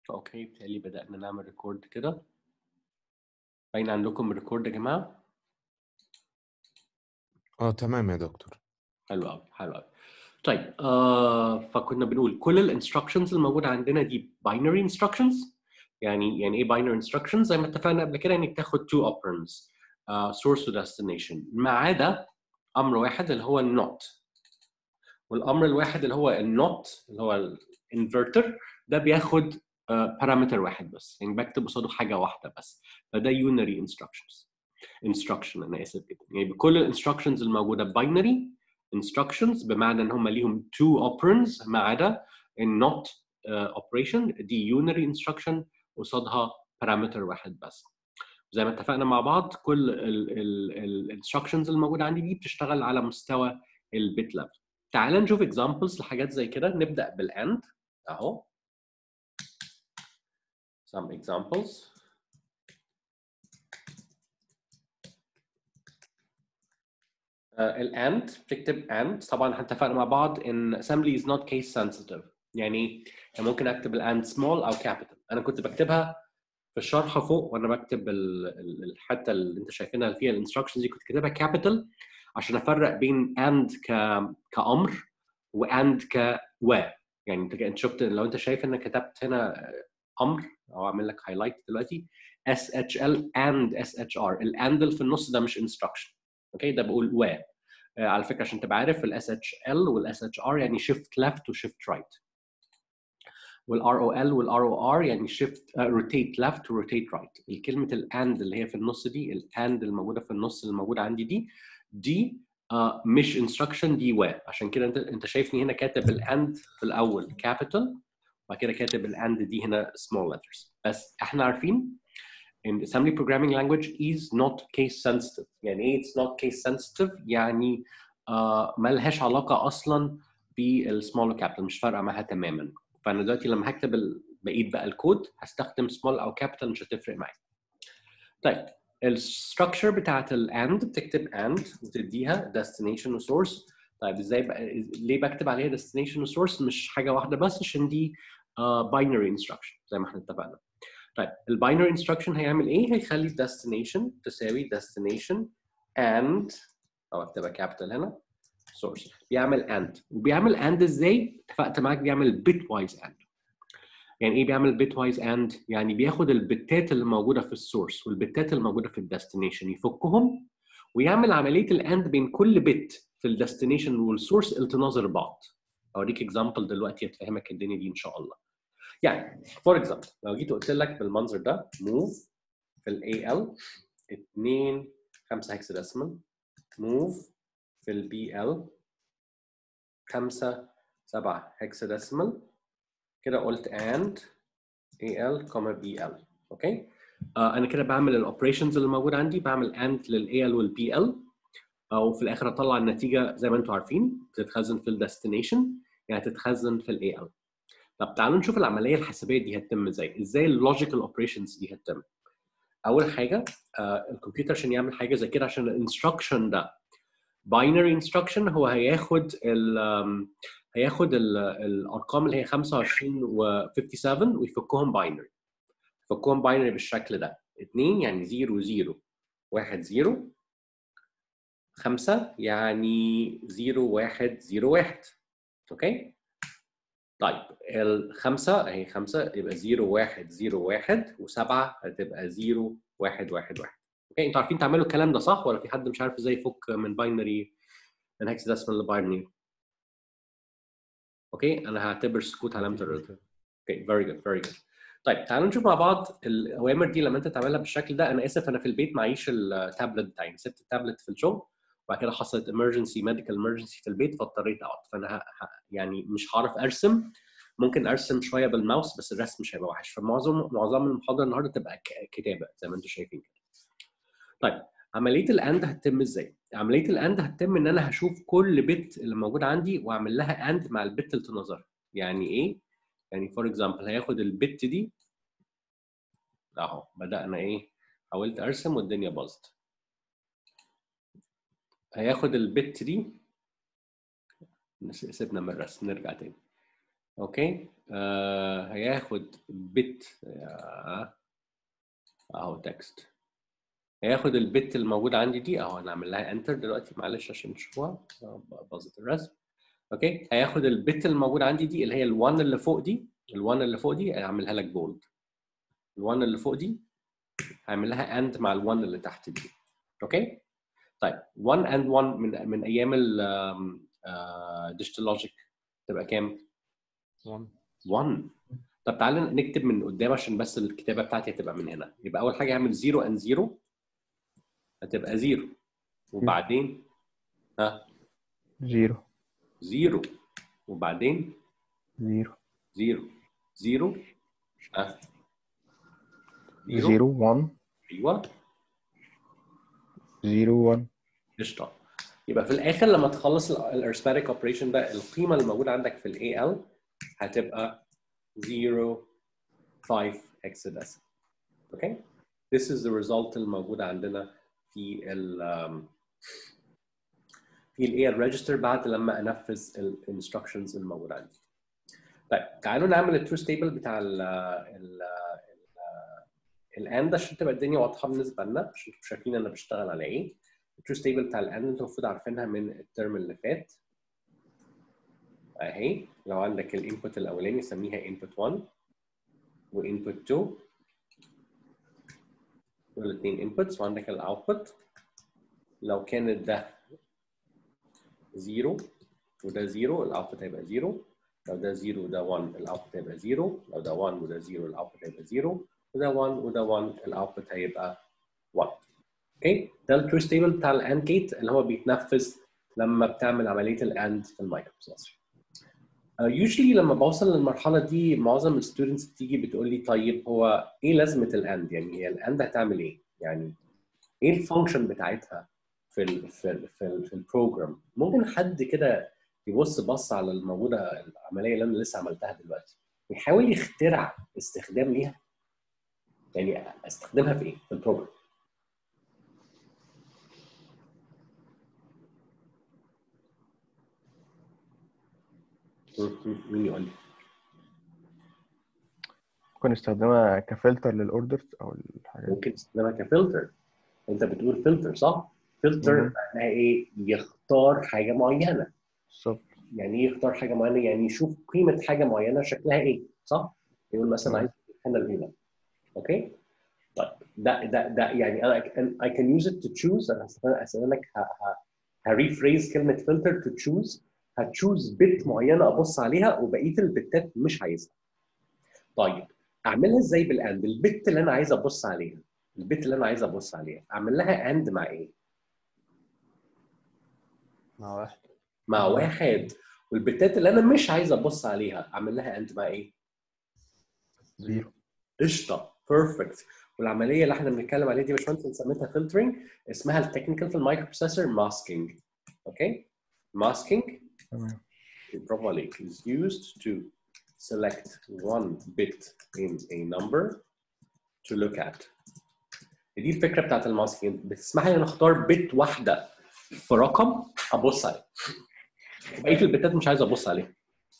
اوكي بالتالي بدأنا نعمل ريكورد كده باين عندكم الريكورد يا جماعة اه تمام يا دكتور حلو قوي حلو قوي طيب آه فكنا بنقول كل الانستراكشنز الموجودة عندنا دي باينري انستراكشنز يعني يعني ايه باينري انستراكشنز زي ما اتفقنا قبل كده انك تاخد تو اوبرنز سورس و destination ما عدا امر واحد اللي هو النوت والامر الواحد اللي هو النوت اللي هو الانفرتر ده بياخد بارامتر واحد بس يعني بكتب قصاده حاجه واحده بس فده يونري انستراكشنز انستراكشن انا اسف جدا يعني بكل الانستراكشنز الموجوده باينري instructions بمعنى ان هم ليهم two operands ما عدا النوت اوبريشن دي يونري انستراكشن قصادها بارامتر واحد بس زي ما اتفقنا مع بعض كل الانستراكشنز الموجوده عندي دي بتشتغل على مستوى البيت ليفل تعال نشوف اكزامبلز لحاجات زي كده نبدا بالاند اهو some examples الاند بتكتب and طبعا اتفقنا مع بعض ان assembly is not case sensitive يعني يعني ممكن اكتب الاند small او capital انا كنت بكتبها في الشرح فوق وانا بكتب الحته اللي انت شايفينها اللي فيها الانستراكشنز دي كنت كاتبها كابيتال عشان افرق بين اند ك كامر واند ك و يعني انت انت شفت لو انت شايف انك كتبت هنا امر او اعمل لك هايلايت دلوقتي اس اتش ال اند اس اتش ار الاند اللي في النص ده مش انستراكشن اوكي ده بقول و على فكره عشان تبقى عارف الاس اتش ال والاس اتش ار يعني شيفت ليفت وشيفت رايت والار او ال والار او ار يعني شيفت روتيت ليفت وروتيت رايت الكلمه الاند اللي هي في النص دي الاند الموجوده في النص اللي موجوده عندي دي دي uh, مش انستراكشن دي و عشان كده انت انت شايفني هنا كاتب الاند في الاول كابيتال وبعد كده كاتب الاند دي هنا small letters بس احنا عارفين ان assembly programming language is not case sensitive يعني ايه it's not case sensitive يعني uh, ما لهاش علاقه اصلا بالسمول وكابيتال مش فارقه معاها تماما فانا دلوقتي لما هكتب بقيه بقى الكود هستخدم سمول او كابيتال مش هتفرق معايا طيب الستراكشر بتاعت الاند بتكتب اند وتديها destination وسورس طيب ازاي بقى ليه بكتب عليها destination وسورس مش حاجه واحده بس عشان دي باينري uh, انستراكشن زي ما احنا اتفقنا طيب الباينري انستراكشن هيعمل ايه؟ هيخلي destination تساوي destination and او اكتبها كابيتال هنا source بيعمل and وبيعمل and ازاي؟ اتفقت معاك بيعمل bitwise and يعني ايه بيعمل bitwise and؟ يعني بياخد البتات اللي موجوده في السورس والبتات اللي موجوده في الديستنيشن يفكهم ويعمل عمليه الاند بين كل بت في الديستنيشن والسورس التناظر بعض اوريك اكزامبل دلوقتي هتفهمك الدنيا دي ان شاء الله يعني فور اكزامبل لو جيت قلت لك بالمنظر ده موف في الاي ال 2 5 هكساديسمال موف في البي ال 5 7 هكساديسمال كده قلت and al bl اوكي آه انا كده بعمل الاوبريشنز اللي موجوده عندي بعمل and للاي ال والبي ال وفي الاخر اطلع النتيجه زي ما انتم عارفين تتخزن في الديستنيشن يعني تتخزن في الاي ال طب تعالوا نشوف العمليه الحسابيه دي هتتم ازاي ازاي اللوجيكال اوبريشنز دي هتتم اول حاجه آه الكمبيوتر عشان يعمل حاجه زي كده عشان الانستراكشن ده باينري انستراكشن هو هياخد ال هياخد ال الارقام اللي هي 25 و 57 ويفكهم باينري يفكهم باينري بالشكل ده 2 يعني 0 0 1 0 5 يعني 0 1 0 1 اوكي طيب الخمسة اهي خمسة يبقى 0 1 0 1 و7 هتبقى 0 1 1 1 اوكي انتوا عارفين تعملوا الكلام ده صح ولا في حد مش عارف ازاي يفك من باينري من هكساديسمال لباينري اوكي انا هعتبر سكوت علامة الرد اوكي فيري جود فيري جود طيب تعالوا نشوف مع بعض الاوامر دي لما انت تعملها بالشكل ده انا اسف انا في البيت معيش التابلت بتاعي سبت التابلت في الشغل وبعد كده حصلت emergency medical emergency في البيت فاضطريت اقعد فانا ه... ه... يعني مش هعرف ارسم ممكن ارسم شويه بالماوس بس الرسم مش هيبقى وحش فمعظم معظم المحاضره النهارده تبقى ك... كتابه زي ما انتم شايفين كده. طيب عمليه الاند هتتم ازاي؟ عمليه الاند هتتم ان انا هشوف كل بت اللي موجود عندي واعمل لها اند مع البت اللي تنظرها. يعني ايه؟ يعني فور اكزامبل هياخد البت دي اهو بدانا ايه؟ حاولت ارسم والدنيا باظت. هياخد البت دي سيبنا من الرسم نرجع تاني اوكي آه هياخد بت آه، اهو تكست هياخد البت الموجوده عندي دي اهو انا اعمل لها انتر دلوقتي معلش عشان تشوفوها آه، باظت الرسم اوكي هياخد البت الموجوده عندي دي اللي هي ال1 اللي فوق دي ال1 اللي فوق دي اعملها لك بولد ال1 اللي فوق دي هعمل لها اند مع ال1 اللي تحت دي اوكي طيب 1 اند 1 من من ايام الديجيتال لوجيك تبقى كام 1 1 طب تعالى نكتب من قدام عشان بس الكتابه بتاعتي هتبقى من هنا يبقى اول حاجه اعمل 0 اند 0 هتبقى 0 وبعدين ها زيرو 0 وبعدين زيرو 0 0 ها زيرو وان ايوه زيرو وان قشطه يبقى في الاخر لما تخلص الارثماتيك اوبريشن ده القيمه اللي موجوده عندك في الاي ال هتبقى 0 5 hexadecimal اوكي this is the result الموجوده عندنا في ال um, في الاي ال ريجستر بعد لما انفذ الانستركشنز الموجوده عندي طيب تعالوا نعمل التروث تيبل بتاع ال ال الاند عشان تبقى الدنيا واضحه بالنسبه لنا عشان تبقوا شايفين انا بشتغل على ايه التروث تيبل بتاع الاند انتوا المفروض عارفينها من الترم اللي فات اهي لو عندك الانبوت الاولاني سميها انبوت 1 وانبوت 2 دول الاثنين انبوتس وعندك الاوتبوت لو كانت ده 0 وده 0 الاوتبوت هيبقى 0 لو ده 0 وده 1 الاوتبوت هيبقى 0 لو ده 1 وده 0 الاوتبوت هيبقى 0 وده 1 وده 1 الاوتبوت هيبقى 1 اوكي ده التروث تيبل بتاع الاند جيت اللي هو بيتنفذ لما بتعمل عمليه الاند في المايكرو بروسيسور يوجولي لما بوصل للمرحله دي معظم الستودنتس بتيجي بتقول لي طيب هو ايه لازمه الاند يعني هي الاند هتعمل ايه يعني ايه الفانكشن بتاعتها في ال في ال في, ال في البروجرام ممكن حد كده يبص بص على الموجوده العمليه اللي انا لسه عملتها دلوقتي ويحاول يخترع استخدام ليها يعني استخدمها في ايه في البروجرام مين يقول لي ممكن نستخدمها كفلتر للاوردرز او الحاجات دي. ممكن تستخدمها كفلتر انت بتقول فلتر صح فلتر مم. معناها ايه يختار حاجه معينه بالظبط يعني ايه يختار حاجه معينه يعني يشوف قيمه حاجه معينه شكلها ايه صح يقول مثلا مم. عايز هنا الاولى اوكي طيب ده ده ده يعني انا I can use it to choose انا هسألك هريفريز كلمه فلتر to choose هتشوز بت معينه ابص عليها وبقيه البتات مش عايزها طيب اعملها ازاي بالاند البت اللي انا عايز ابص عليها البت اللي انا عايز ابص عليها اعمل لها اند مع ايه مع واحد مع واحد والبتات اللي انا مش عايز ابص عليها اعمل لها اند مع ايه زيرو قشطه بيرفكت والعمليه اللي احنا بنتكلم عليها دي يا باشمهندس سميتها فلترنج اسمها التكنيكال في المايكرو بروسيسور ماسكينج اوكي ماسكينج تمام برافو عليك is used to select one bit in a number to look at دي الفكره بتاعت الماسكينج بتسمح لي ان اختار بت واحده في رقم ابص عليه بقيه البتات مش عايز ابص عليها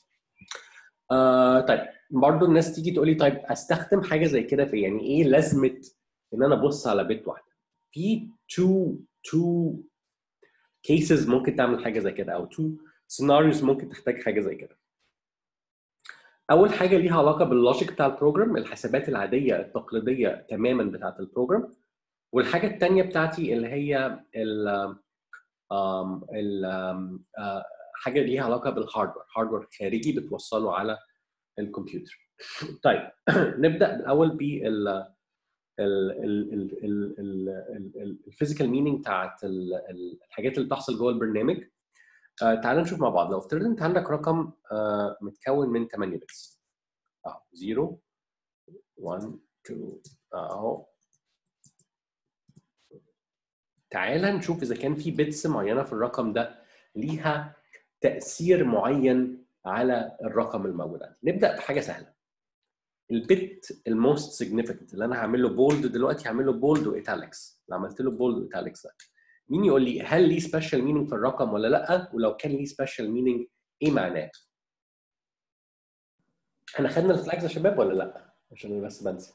آه طيب برضو الناس تيجي تقول لي طيب استخدم حاجه زي كده في يعني ايه لازمه ان انا ابص على بت واحده في تو تو كيسز ممكن تعمل حاجه زي كده او تو سيناريوز ممكن تحتاج حاجه زي كده اول حاجه ليها علاقه باللوجيك بتاع البروجرام الحسابات العاديه التقليديه تماما بتاعت البروجرام والحاجه الثانيه بتاعتي اللي هي ال آم، ال آم، آه، حاجه ليها علاقه بالهاردوير هاردوير خارجي بتوصله على الكمبيوتر طيب نبدا الاول بال الفيزيكال مينينج بتاعت ال- ال- الحاجات اللي بتحصل جوه البرنامج آه، تعال نشوف مع بعض لو افترض انت عندك رقم آه، متكون من 8 بتس اهو 0 1 2 اهو تعال نشوف اذا كان في بيتس معينه في الرقم ده ليها تاثير معين على الرقم الموجود عندي نبدا بحاجه سهله البت الموست سيجنيفيكانت اللي انا هعمل له بولد دلوقتي هعمل له بولد وايتاليكس اللي عملت له بولد وايتاليكس ده مين يقول لي هل ليه سبيشال مينينج في الرقم ولا لا ولو كان ليه سبيشال مينينج ايه معناه احنا خدنا الفلاجز يا شباب ولا لا؟ عشان انا بس بنسى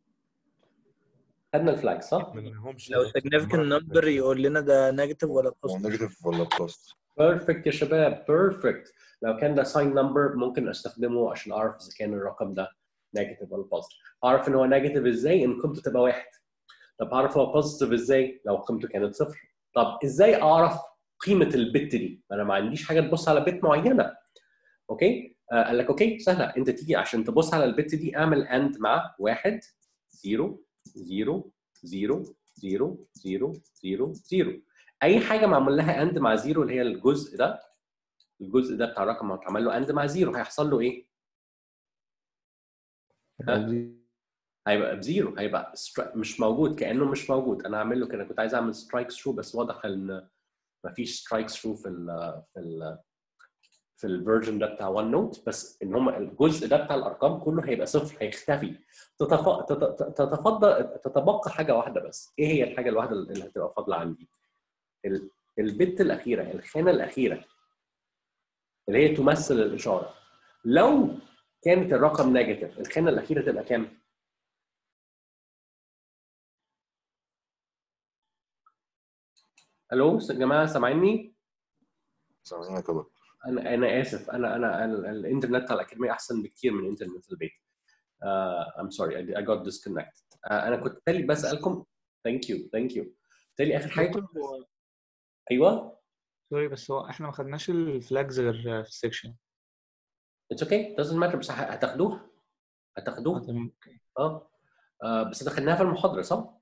خدنا الفلاج صح؟ ما لهمش لو significant number يقول لنا ده نيجاتيف ولا هو بوزيتيف نيجاتيف ولا بلس بيرفكت يا شباب بيرفكت لو كان ده ساين نمبر ممكن استخدمه عشان اعرف اذا كان الرقم ده نيجاتيف ولا بوزيتيف اعرف ان هو نيجاتيف ازاي ان قيمته تبقى واحد طب اعرف هو بوزيتيف ازاي لو قيمته كانت صفر طب ازاي اعرف قيمه البت دي انا ما عنديش حاجه تبص على بت معينه اوكي آه قال لك اوكي سهله انت تيجي عشان تبص على البت دي اعمل اند مع واحد زيرو زيرو زيرو زيرو زيرو زيرو زيرو اي حاجه معمول لها اند مع زيرو اللي هي الجزء ده الجزء ده بتاع الرقم لو اتعمل له اند مع زيرو هيحصل له ايه؟ يبقى دي هيبقى بزيرو هيبقى stri- مش موجود كانه مش موجود انا هعمل له كده كنت عايز اعمل سترايك ثرو بس واضح ان مفيش سترايك ثرو في ال في ال في الفيرجن ده بتاع ون نوت بس ان هم الجزء ده بتاع الارقام كله هيبقى صفر هيختفي تتف... تت- تتفضل تتبقى حاجه واحده بس ايه هي الحاجه الواحده اللي هتبقى فاضله عندي ال- البت الاخيره الخانه الاخيره اللي هي تمثل الاشاره لو كانت الرقم نيجاتيف الخانه الاخيره تبقى كام؟ الو يا جماعه سامعيني؟ سامعين يا كده انا انا اسف انا انا ال- الانترنت على الاكاديميه احسن بكتير من انترنت البيت. Uh, I'm sorry I, I got disconnected. Uh, انا كنت تالي بسالكم ثانك يو ثانك يو. تالي اخر حاجه دكتور هو ايوه سوري بس هو احنا ما خدناش الفلاجز غير في السكشن اتس اوكي doesn't matter بس ه- هتاخدوها اه هتاخدوها تمام اوكي اه آه، بس دخلناها في المحاضره صح؟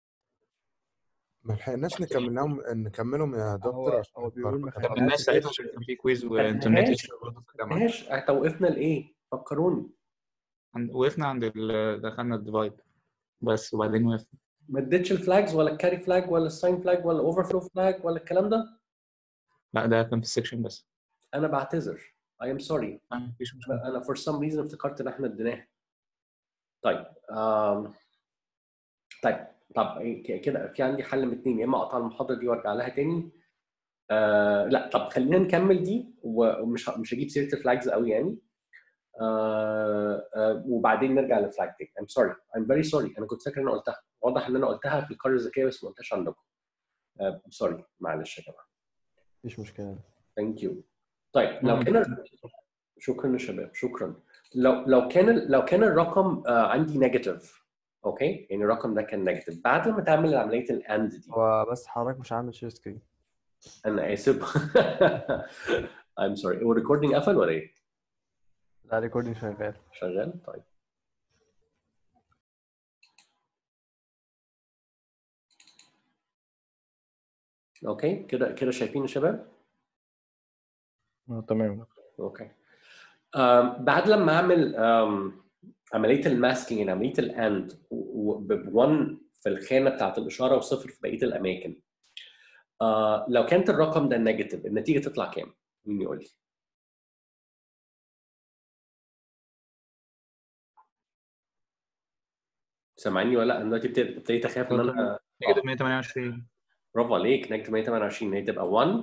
ما لحقناش نكملهم نكملهم يا دكتور هو عشان هو بيقول ما الكهرباء الناس خدناش ساعتها عشان كان في كويز وانترنت خدناهاش. ايشو برضه في الجامعه ماشي آه، توقفنا لايه؟ فكروني عند- وقفنا عند ال- دخلنا الديفايد بس وبعدين وقفنا ما اديتش الفلاجز ولا الكاري فلاج ولا الساين فلاج ولا الاوفر فلو فلاج ولا الكلام ده؟ لا ده كان في السكشن بس انا بعتذر I am sorry آه، مفيش مشكله انا for some reason افتكرت ان احنا اديناها طيب آم. طيب طب إيه ك- كده في عندي حل من اتنين يا اما اقطع المحاضره دي وارجع لها تاني آه لا طب خلينا نكمل دي و- ومش ه- مش هجيب سيره الفلاجز قوي يعني آه آه وبعدين نرجع للفلاج تاني I'm sorry I'm very sorry انا كنت فاكر ان انا قلتها واضح ان انا قلتها في القريه الذكيه بس ما قلتهاش عندكم آه سوري معلش يا جماعه مفيش مشكله ثانك يو طيب لو مم. كان شكرا يا شباب شكرا لو لو كان ال- لو كان الرقم آه، عندي نيجاتيف اوكي يعني الرقم ده كان نيجاتيف بعد ما تعمل عمليه الاند دي هو بس حضرتك مش عامل شير سكرين انا اسف I'm sorry هو ريكوردينج قفل ولا ايه؟ لا ريكوردينج شغال شغال طيب اوكي كده كده شايفين يا شباب؟ اه تمام اوكي um, بعد لما اعمل um, عمليه الماسكينج يعني عمليه الاند ب1 في الخانه بتاعت الاشاره وصفر في بقيه الاماكن uh, لو كانت الرقم ده نيجاتيف النتيجه تطلع كام؟ مين يقول لي؟ سامعني ولا لا؟ انا دلوقتي ابتديت ابتديت اخاف ان انا نيجاتيف 128 برافو عليك نيجاتيف 128 هي تبقى 1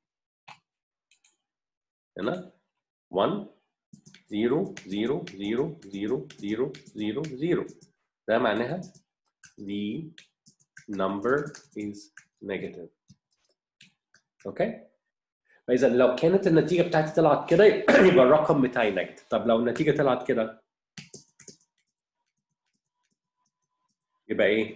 هنا 1 0 0 0 0 0 0 0 ده معناها the number is negative اوكي فاذا لو كانت النتيجه بتاعتي طلعت كده يبقى الرقم بتاعي نيجاتيف طب لو النتيجه طلعت كده يبقى ايه؟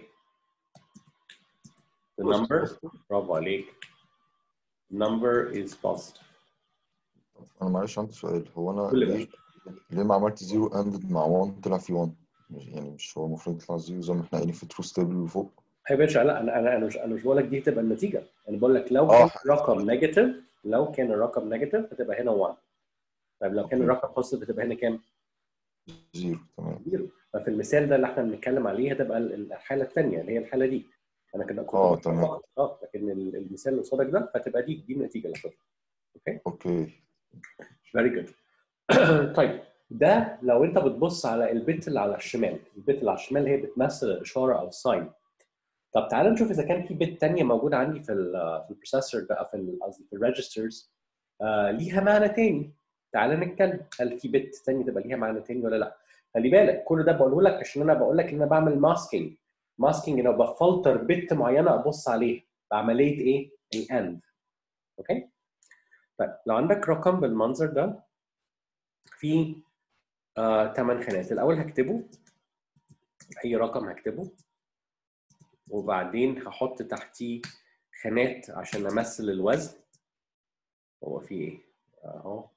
the number برافو عليك number is positive انا معلش عندي سؤال هو انا قول لي ليه ليه ما عملت زيرو اند مع 1 طلع في 1 مش- يعني مش هو المفروض يطلع زيرو زي ما احنا قايلين في ترو ستيبل اللي فوق يا باشا لا انا انا انا مش انا مش بقول لك دي هتبقى النتيجه انا بقول لك لو آه. كان الرقم نيجاتيف لو كان الرقم نيجاتيف هتبقى هنا 1 طيب لو كان أوكي. الرقم بوزيتيف هتبقى هنا كام؟ زيرو تمام زيرو ففي المثال ده اللي احنا بنتكلم عليه هتبقى ال- الحاله الثانيه اللي هي الحاله دي انا كده كنت آه، بقول تمام. فقط. اه لكن ال- المثال اللي قصادك ده هتبقى دي دي النتيجه اللي هتطلع اوكي فيري جود طيب ده لو انت بتبص على البت اللي على الشمال البت اللي على الشمال هي بتمثل الاشاره او الساين طب تعالى نشوف اذا كان في بت تانية موجوده عندي في ال في البروسيسور ده في ال- قصدي في الريجسترز آه ليها معنى تاني تعالى نتكلم هل في بت تاني تبقى ليها معنى تاني ولا لا خلي بالك كل ده بقوله لك عشان انا بقول لك ان انا بعمل ماسكينج ماسكينج انا بفلتر بت معينه ابص عليها بعمليه ايه الاند اوكي طيب لو عندك رقم بالمنظر ده في آه 8 خانات الاول هكتبه اي رقم هكتبه وبعدين هحط تحتيه خانات عشان امثل الوزن هو في ايه اهو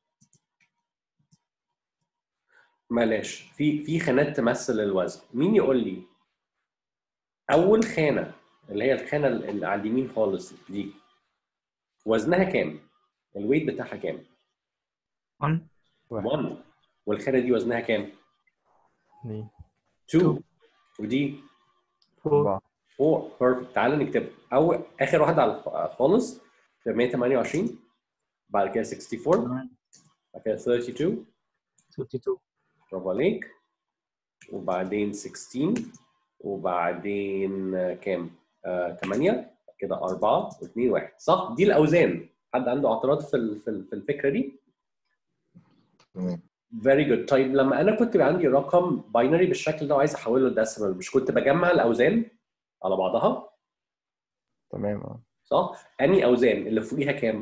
بلاش في في خانات تمثل الوزن مين يقول لي اول خانه اللي هي الخانه اللي على اليمين خالص دي وزنها كام الويت بتاعها كام 1 1 والخانه دي وزنها كام اتنين 2 ودي 4 أربعة 4 بيرفكت تعالى نكتبها اول اخر واحده على الخ- خالص 128 بعد كده 64 بعد كده 32 52 برافو عليك وبعدين 16 وبعدين آه، كام؟ آه 8 كده 4 و2 1 صح؟ دي الاوزان حد عنده اعتراض في ال- في ال- في الفكره دي؟ تمام فيري جود طيب لما انا كنت بيبقى عندي رقم باينري بالشكل ده وعايز احوله لديسيمال مش كنت بجمع الاوزان على بعضها تمام اه صح؟ انهي اوزان اللي فوقيها كام؟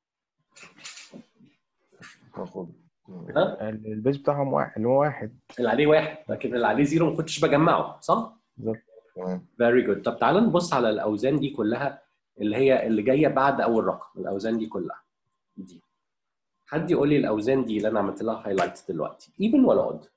هاخد ها؟ ال- البيز بتاعهم واحد اللي هو واحد اللي عليه واحد لكن اللي عليه زيرو ما كنتش بجمعه صح؟ بالظبط تمام فيري جود طب تعالى نبص على الاوزان دي كلها اللي هي اللي جايه بعد اول رقم الاوزان دي كلها دي حد يقول لي الاوزان دي اللي انا عملت لها هايلايت دلوقتي ايفن ولا اود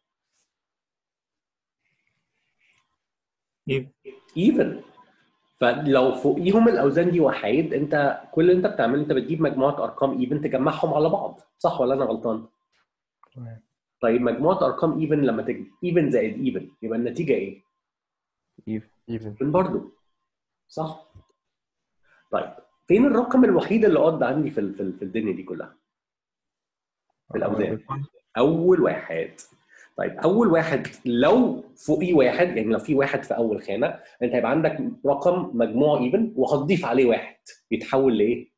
ايفن فلو فوقيهم الاوزان دي وحيد انت كل اللي انت بتعمله انت بتجيب مجموعه ارقام ايفن تجمعهم على بعض صح ولا انا غلطان تمام طيب مجموعه ارقام ايفن لما تجي ايفن زائد ايفن يبقى النتيجه ايه ايف ايفن من برضه صح طيب فين الرقم الوحيد اللي قد عندي في ال- في ال- في الدنيا دي كلها في الاوزان اول واحد طيب اول واحد لو فوقيه واحد يعني لو في واحد في اول خانه انت هيبقى عندك رقم مجموعه ايفن وهتضيف عليه واحد يتحول لايه؟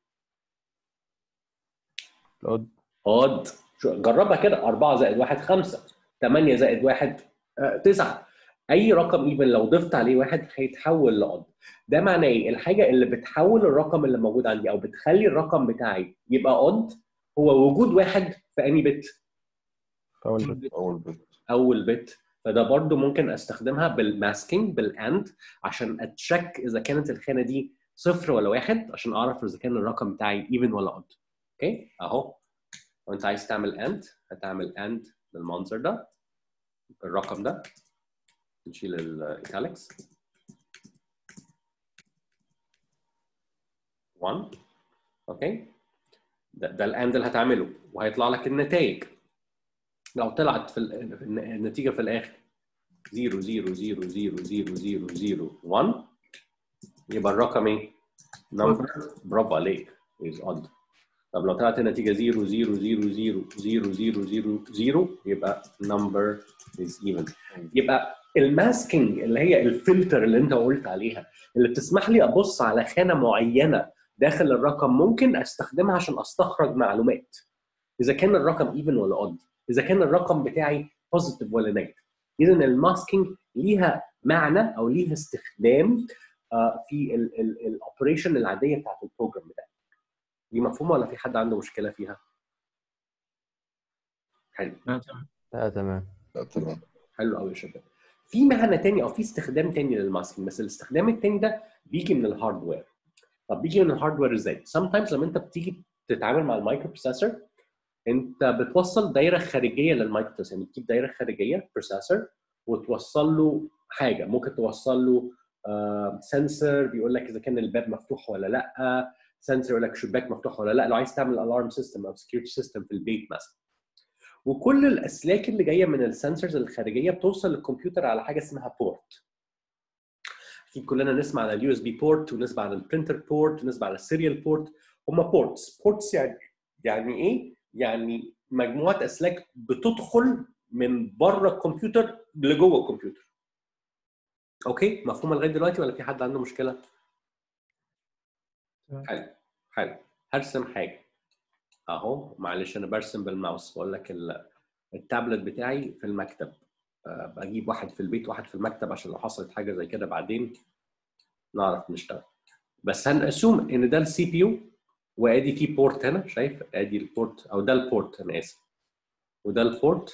الأود اود شو- جربها كده 4 زائد 1 5 8 زائد 1 9 اي رقم ايفن لو ضفت عليه واحد هيتحول لاود ده معناه ايه؟ الحاجه اللي بتحول الرقم اللي موجود عندي او بتخلي الرقم بتاعي يبقى اود هو وجود واحد في اني بت فأول بيت اول بيت اول بت فده برضو ممكن استخدمها بالماسكينج بالاند عشان اتشك اذا كانت الخانه دي صفر ولا واحد عشان اعرف اذا كان الرقم بتاعي ايفن ولا اود اوكي اهو لو انت عايز تعمل اند هتعمل اند بالمنظر ده الرقم ده نشيل الايتاليكس 1 اوكي ده, ده الاند اللي هتعمله وهيطلع لك النتائج لو طلعت في ال- في الن- النتيجه في الاخر 0 0 0 0 0 0 0 1 يبقى الرقم ايه؟ نمبر برافو عليك is odd طب لو طلعت النتيجه 0 0 0 0 0 0 0 0 يبقى number is even يبقى الماسكينج اللي هي الفلتر اللي انت قلت عليها اللي بتسمح لي ابص على خانه معينه داخل الرقم ممكن استخدمها عشان استخرج معلومات اذا كان الرقم ايفن ولا اود اذا كان الرقم بتاعي بوزيتيف ولا نيجاتيف اذا الماسكينج ليها معنى او ليها استخدام آه، في الاوبريشن العاديه بتاعت البروجرام بتاعي دي مفهومه ولا في حد عنده مشكله فيها؟ حلو لا تمام لا تمام حلو قوي يا شباب في معنى تاني او في استخدام تاني للماسكينج بس الاستخدام التاني ده بيجي من الهاردوير طب بيجي من الهاردوير ازاي؟ sometimes لما انت بتيجي تتعامل مع المايكرو بروسيسور انت بتوصل دايره خارجيه للمايكرو بروسيسور يعني بتجيب دايره خارجيه بروسيسور وتوصل له حاجه ممكن توصل له سنسور بيقول لك اذا كان الباب مفتوح ولا لا سنسور يقول لك شباك مفتوح ولا لا لو عايز تعمل الارم سيستم او سكيورتي سيستم في البيت مثلا وكل الاسلاك اللي جايه من السنسورز الخارجيه بتوصل للكمبيوتر على حاجه اسمها بورت اكيد كلنا نسمع عن اليو اس بي بورت ونسمع عن البرنتر بورت ونسمع عن السيريال بورت هم بورتس بورتس يعني يعني ايه يعني مجموعه اسلاك بتدخل من بره الكمبيوتر لجوه الكمبيوتر اوكي مفهومه لغايه دلوقتي ولا في حد عنده مشكله تمام. حلو حلو هرسم حاجه اهو معلش انا برسم بالماوس بقول لك ال- التابلت بتاعي في المكتب آه، بجيب واحد في البيت واحد في المكتب عشان لو حصلت حاجه زي كده بعدين نعرف نشتغل بس هنأسوم ان ده السي بي يو وادي في بورت هنا شايف ادي البورت او ده البورت انا اسف وده البورت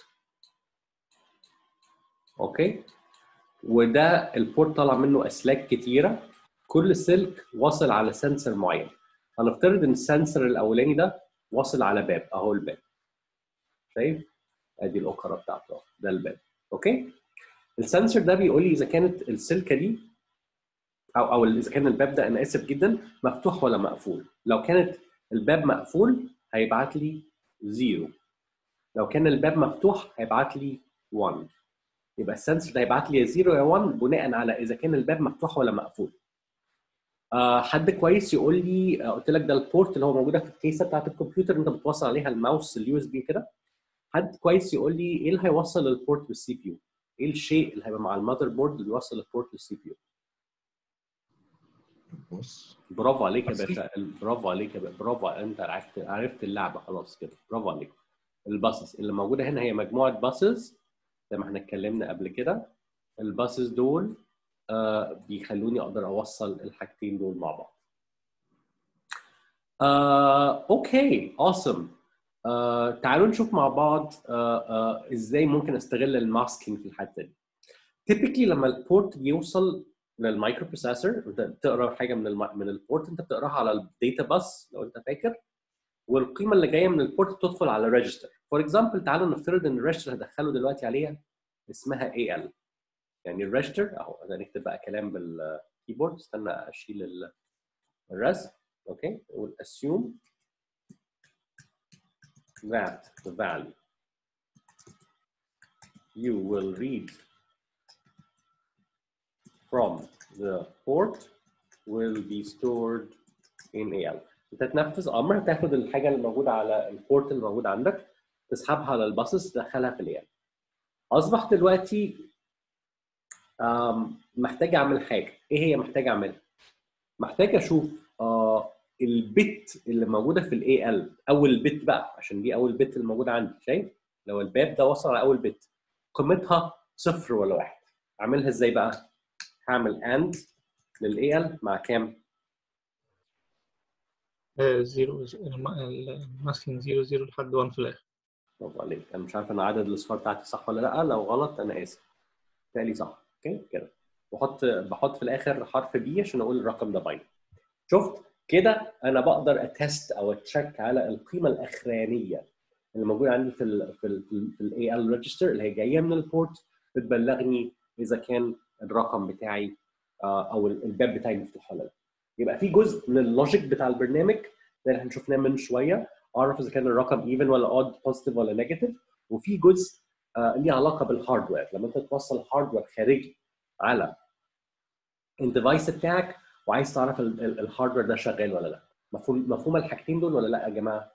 اوكي وده البورت طالع منه اسلاك كتيره كل سلك واصل على سنسور معين هنفترض ان السنسور الاولاني ده واصل على باب اهو الباب شايف ادي الاوكره بتاعته أهو، ده الباب اوكي السنسور ده بيقول لي اذا كانت السلكه دي او او اذا كان الباب ده انا اسف جدا مفتوح ولا مقفول لو كانت الباب مقفول هيبعت لي زيرو لو كان الباب مفتوح هيبعت لي 1 يبقى السنسور ده هيبعت لي يا 0 يا 1 بناء على اذا كان الباب مفتوح ولا مقفول آه حد كويس يقول لي آه قلت لك ده البورت اللي هو موجوده في الكيسه بتاعت الكمبيوتر انت بتوصل عليها الماوس اليو اس بي كده حد كويس يقول لي ايه اللي هيوصل البورت بالسي بي يو ايه الشيء اللي هيبقى مع المذر بورد اللي بيوصل البورت للسي بي يو بص برافو عليك يا بس. باشا برافو عليك يا باشا برافو انت عرفت عرفت اللعبه خلاص كده برافو عليك الباسز اللي موجوده هنا هي مجموعه باسز زي ما احنا اتكلمنا قبل كده الباسز دول آه بيخلوني اقدر اوصل الحاجتين دول مع بعض آه، اوكي اوسم آه، تعالوا نشوف مع بعض آه، آه، ازاي ممكن استغل الماسكينج في الحته دي تيبيكلي لما البورت بيوصل للمايكرو بروسيسور انت بتقرا حاجه من الم... من البورت انت بتقراها على الداتا باس لو انت فاكر والقيمه اللي جايه من البورت بتدخل على ريجستر فور اكزامبل تعالوا نفترض ان الريجستر هدخله دلوقتي عليها اسمها اي ال يعني الريجستر اهو انا نكتب بقى كلام بالكيبورد استنى اشيل ال- الرسم اوكي نقول assume that the value you will read from the port will be stored in AL. انت تنفذ امر تاخد الحاجه اللي موجوده على البورت اللي موجود عندك تسحبها على الباسس تدخلها في الاي اصبح دلوقتي آم، محتاج اعمل حاجه ايه هي محتاج اعملها محتاج اشوف آه البت اللي موجوده في الاي ال اول بت بقى عشان دي اول بت اللي موجوده عندي شايف لو الباب ده وصل على اول بت قيمتها صفر ولا واحد اعملها ازاي بقى هعمل اند للاي ال مع كام آه، زيرو الماسكينج زيرو زيرو لحد 1 في الاخر برافو عليك انا مش عارف انا عدد الاصفار بتاعتي صح ولا لا لو غلط انا اسف بالتالي صح اوكي كده بحط بحط في الاخر حرف بي عشان اقول الرقم ده باين شفت كده انا بقدر اتست او اتشيك على القيمه الاخرانيه اللي موجوده عندي في ال في ال في الاي ال ريجستر اللي هي جايه من البورت بتبلغني اذا كان الرقم بتاعي آه، او الباب بتاعي مفتوح ولا لا يبقى في جزء من اللوجيك بتاع البرنامج ده اللي احنا شفناه من شويه اعرف اذا كان الرقم ايفن ولا اود بوزيتيف ولا نيجاتيف وفي جزء آه، ليه علاقه بالهاردوير لما انت توصل هاردوير خارجي على الديفايس بتاعك وعايز تعرف ال- ال- الهاردوير ده شغال ولا لا مفهوم مفهوم الحاجتين دول ولا لا يا جماعه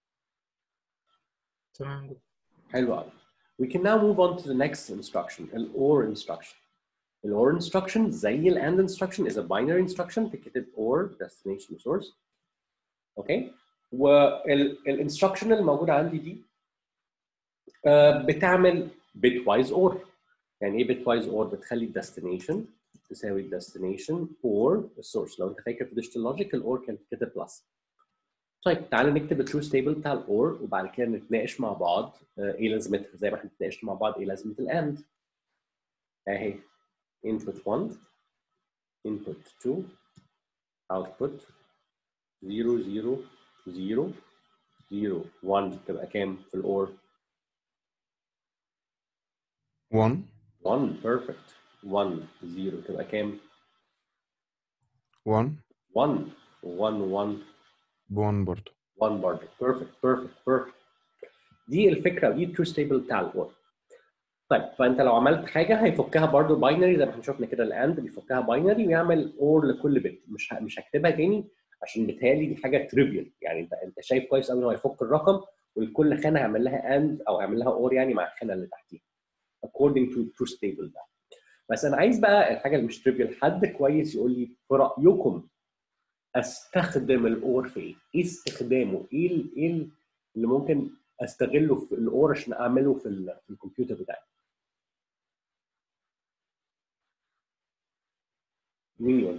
تمام جدا حلو قوي we can now move on to the next instruction ال or instruction ال or instruction زي ال and instruction is a binary instruction تكتب or destination source اوكي والinstruction اللي موجوده عندي دي آه، بتعمل bitwise or يعني ايه bitwise or بتخلي destination تساوي destination or السورس لو انت فاكر في digital logic الاور كانت كده بلس طيب تعالى نكتب الترو ستيبل بتاع الاور وبعد كده نتناقش مع بعض آه، ايه لازمتها زي ما احنا اتناقشنا مع بعض ايه لازمه الاند اهي input 1 input 2 output 0 0 0 0 1 تبقى كام في الاور 1 1 perfect 1 0 تبقى كام 1 1 1 1 ب 1 برضه 1 برضه بيرفكت بيرفكت بيرفكت دي الفكره دي الترو ستيبل بتاع الاور طيب فانت لو عملت حاجه هيفكها برضه باينري زي ما احنا شفنا كده الاند بيفكها باينري ويعمل اور لكل بت مش ه- مش هكتبها تاني عشان بيتهيألي دي حاجه تريفيال يعني انت انت شايف كويس قوي ان هو هيفك الرقم ولكل خانه هيعمل لها اند او هيعمل لها اور يعني مع الخانه اللي تحتيها according to true stable ده بس انا عايز بقى الحاجه اللي مش تريفيال حد كويس يقول لي في رايكم استخدم الاور في ايه؟ ايه استخدامه؟ ايه ال ايه ال اللي ممكن استغله في الاور عشان اعمله في, ال- في الكمبيوتر بتاعي مين يقول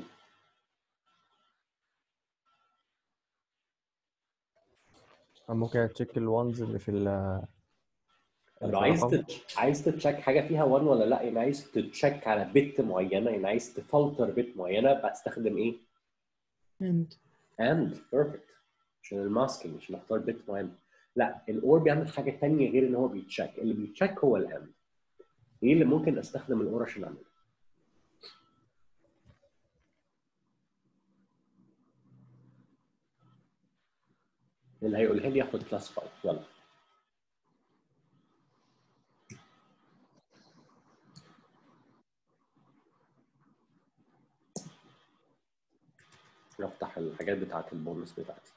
ممكن اتشيك الوانز اللي في ال طب اللي لو في عايز الرقم. تتش... عايز تتشيك حاجه فيها 1 ولا لا يعني عايز تتشيك على بت معينه يعني عايز تفلتر بت معينه بتستخدم ايه؟ and and perfect عشان الماسكينج عشان اختار بت معين لا الاور بيعمل حاجه ثانيه غير ان هو بيتشيك اللي بيتشيك هو الاند ايه اللي ممكن استخدم الاور عشان اعمله؟ اللي هيقولها لي ياخد كلاس 5 يلا نفتح الحاجات بتاعت البونص بتاعتي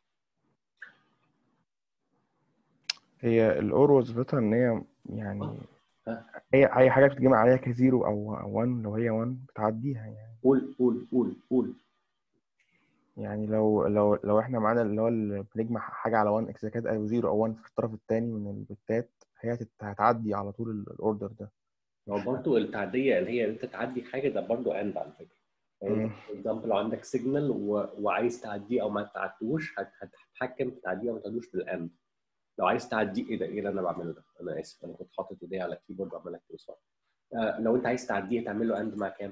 هي الاور وظيفتها ان هي يعني ها. اي اي حاجه بتتجمع عليها كزيرو او او 1 لو هي 1 بتعديها يعني قول قول قول قول يعني لو لو لو احنا معانا اللي هو اللي بنجمع حاجه على 1 اذا كانت او 0 او 1 في الطرف الثاني من البتات هي هتت- هتعدي على طول ال- الاوردر ده هو برضه التعديه اللي هي انت تعدي حاجه ده برضه اند على فكره مم. اكزامبل لو عندك سيجنال و... وعايز تعديه او ما تعدوش هت- هتتحكم في تعديه او ما تعدوش بالاند لو عايز تعديه ايه ده ايه اللي انا بعمله ده انا اسف انا كنت حاطط ايدي على الكيبورد وعمال اكتب صح آه لو انت عايز تعديه تعمل له اند مع كام؟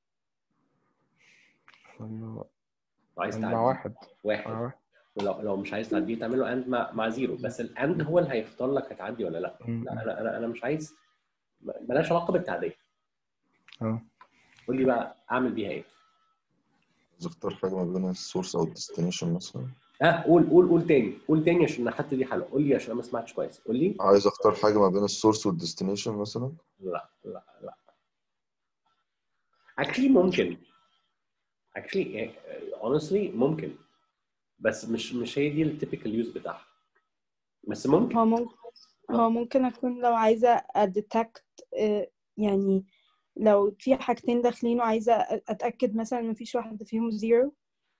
لو لو عايز مع تعديه واحد واحد مع واحد ولو لو مش عايز تعديه تعمل له اند مع مع زيرو بس الاند هو اللي هيختار لك هتعدي ولا لا مم. لا انا انا انا مش عايز مالهاش علاقه بالتعديه اه قول لي بقى اعمل بيها ايه؟ عايز اختار حاجة ما بين السورس او الديستنيشن مثلا ها قول قول قول تاني قول تاني عشان انا خدت دي حلقه قول لي عشان انا ما سمعتش كويس قول لي عايز اختار حاجة ما بين السورس والديستنيشن مثلا لا لا لا actually ممكن actually uh, honestly ممكن بس مش مش هي دي التيبيكال يوز بتاعها بس ممكن هو ممكن هو ممكن أكون لو عايزة أديتكت يعني لو في حاجتين داخلين وعايزة أ- أتأكد مثلا مفيش واحدة فيهم زيرو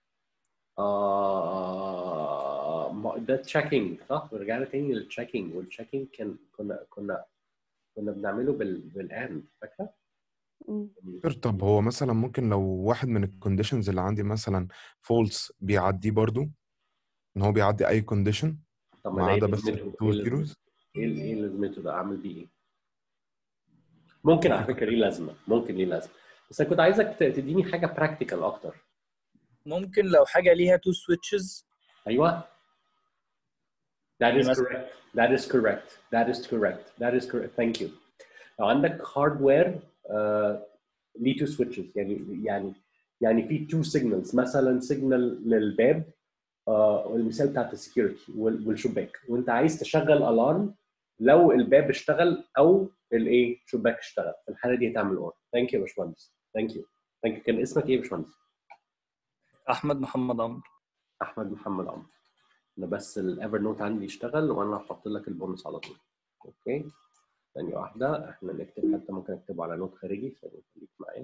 آه ما- ده تشيكينج صح رجعنا تاني للتشيكينج والتشيكينج كان كنا كنا كنا بنعمله بال بالاند فاكره؟ دكتور، طب هو مثلا ممكن لو واحد من الكونديشنز اللي عندي مثلا فولس بيعديه برضو ان هو بيعدي اي كونديشن طب ما ده عدا إيه بس لازمته؟ التو إيه لازمته؟ زيروز ايه ال- ايه لازمته ده اعمل بيه ايه؟ ممكن على فكره ليه لازمه ممكن ليه لازمه بس انا كنت عايزك ت- تديني حاجه براكتيكال اكتر ممكن لو حاجه ليها تو سويتشز ايوه That is مثلا- correct. That is correct. That is correct. That is correct. Thank you. لو عندك هاردوير ليه تو سويتشز يعني يعني يعني في تو سيجنالز مثلا سيجنال للباب آه، والمثال بتاعت السكيورتي والشباك وانت عايز تشغل الارم لو الباب اشتغل او الايه شباك اشتغل في الحاله دي هتعمل اور ثانك يو يا باشمهندس ثانك يو ثانك يو كان اسمك ايه يا باشمهندس؟ احمد محمد عمرو احمد محمد عمرو انا بس الايفر نوت عندي يشتغل وانا هحط لك البونص على طول اوكي ثانيه واحده احنا نكتب حتى ممكن اكتبه على نوت خارجي ثانيه خليك معايا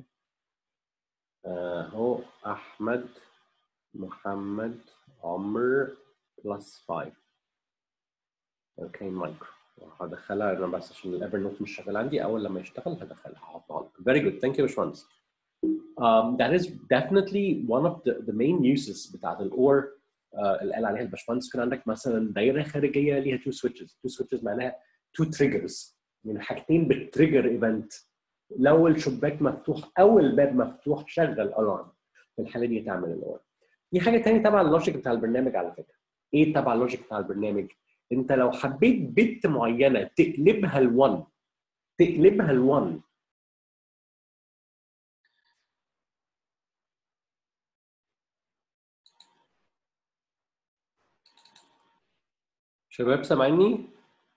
اهو احمد محمد عمرو بلس 5 اوكي مايكرو هدخلها انا بس عشان الايفر نوت مش شغال عندي اول لما يشتغل هدخلها هحطها لك فيري جود ثانك يو يا باشمهندس um, that is definitely one of the, the main uses بتاعت الاور uh, اللي قال عليها الباشمهندس كان عندك مثلا دايره خارجيه ليها two switches two switches معناها two triggers يعني حاجتين بتريجر ايفنت لو الشباك مفتوح او الباب مفتوح شغل الارم في الحاله دي تعمل الاور دي حاجه تانية تبع اللوجيك بتاع البرنامج على فكره ايه تبع اللوجيك بتاع البرنامج انت لو حبيت بت معينه تقلبها ل1 تقلبها ل1 شباب سامعيني؟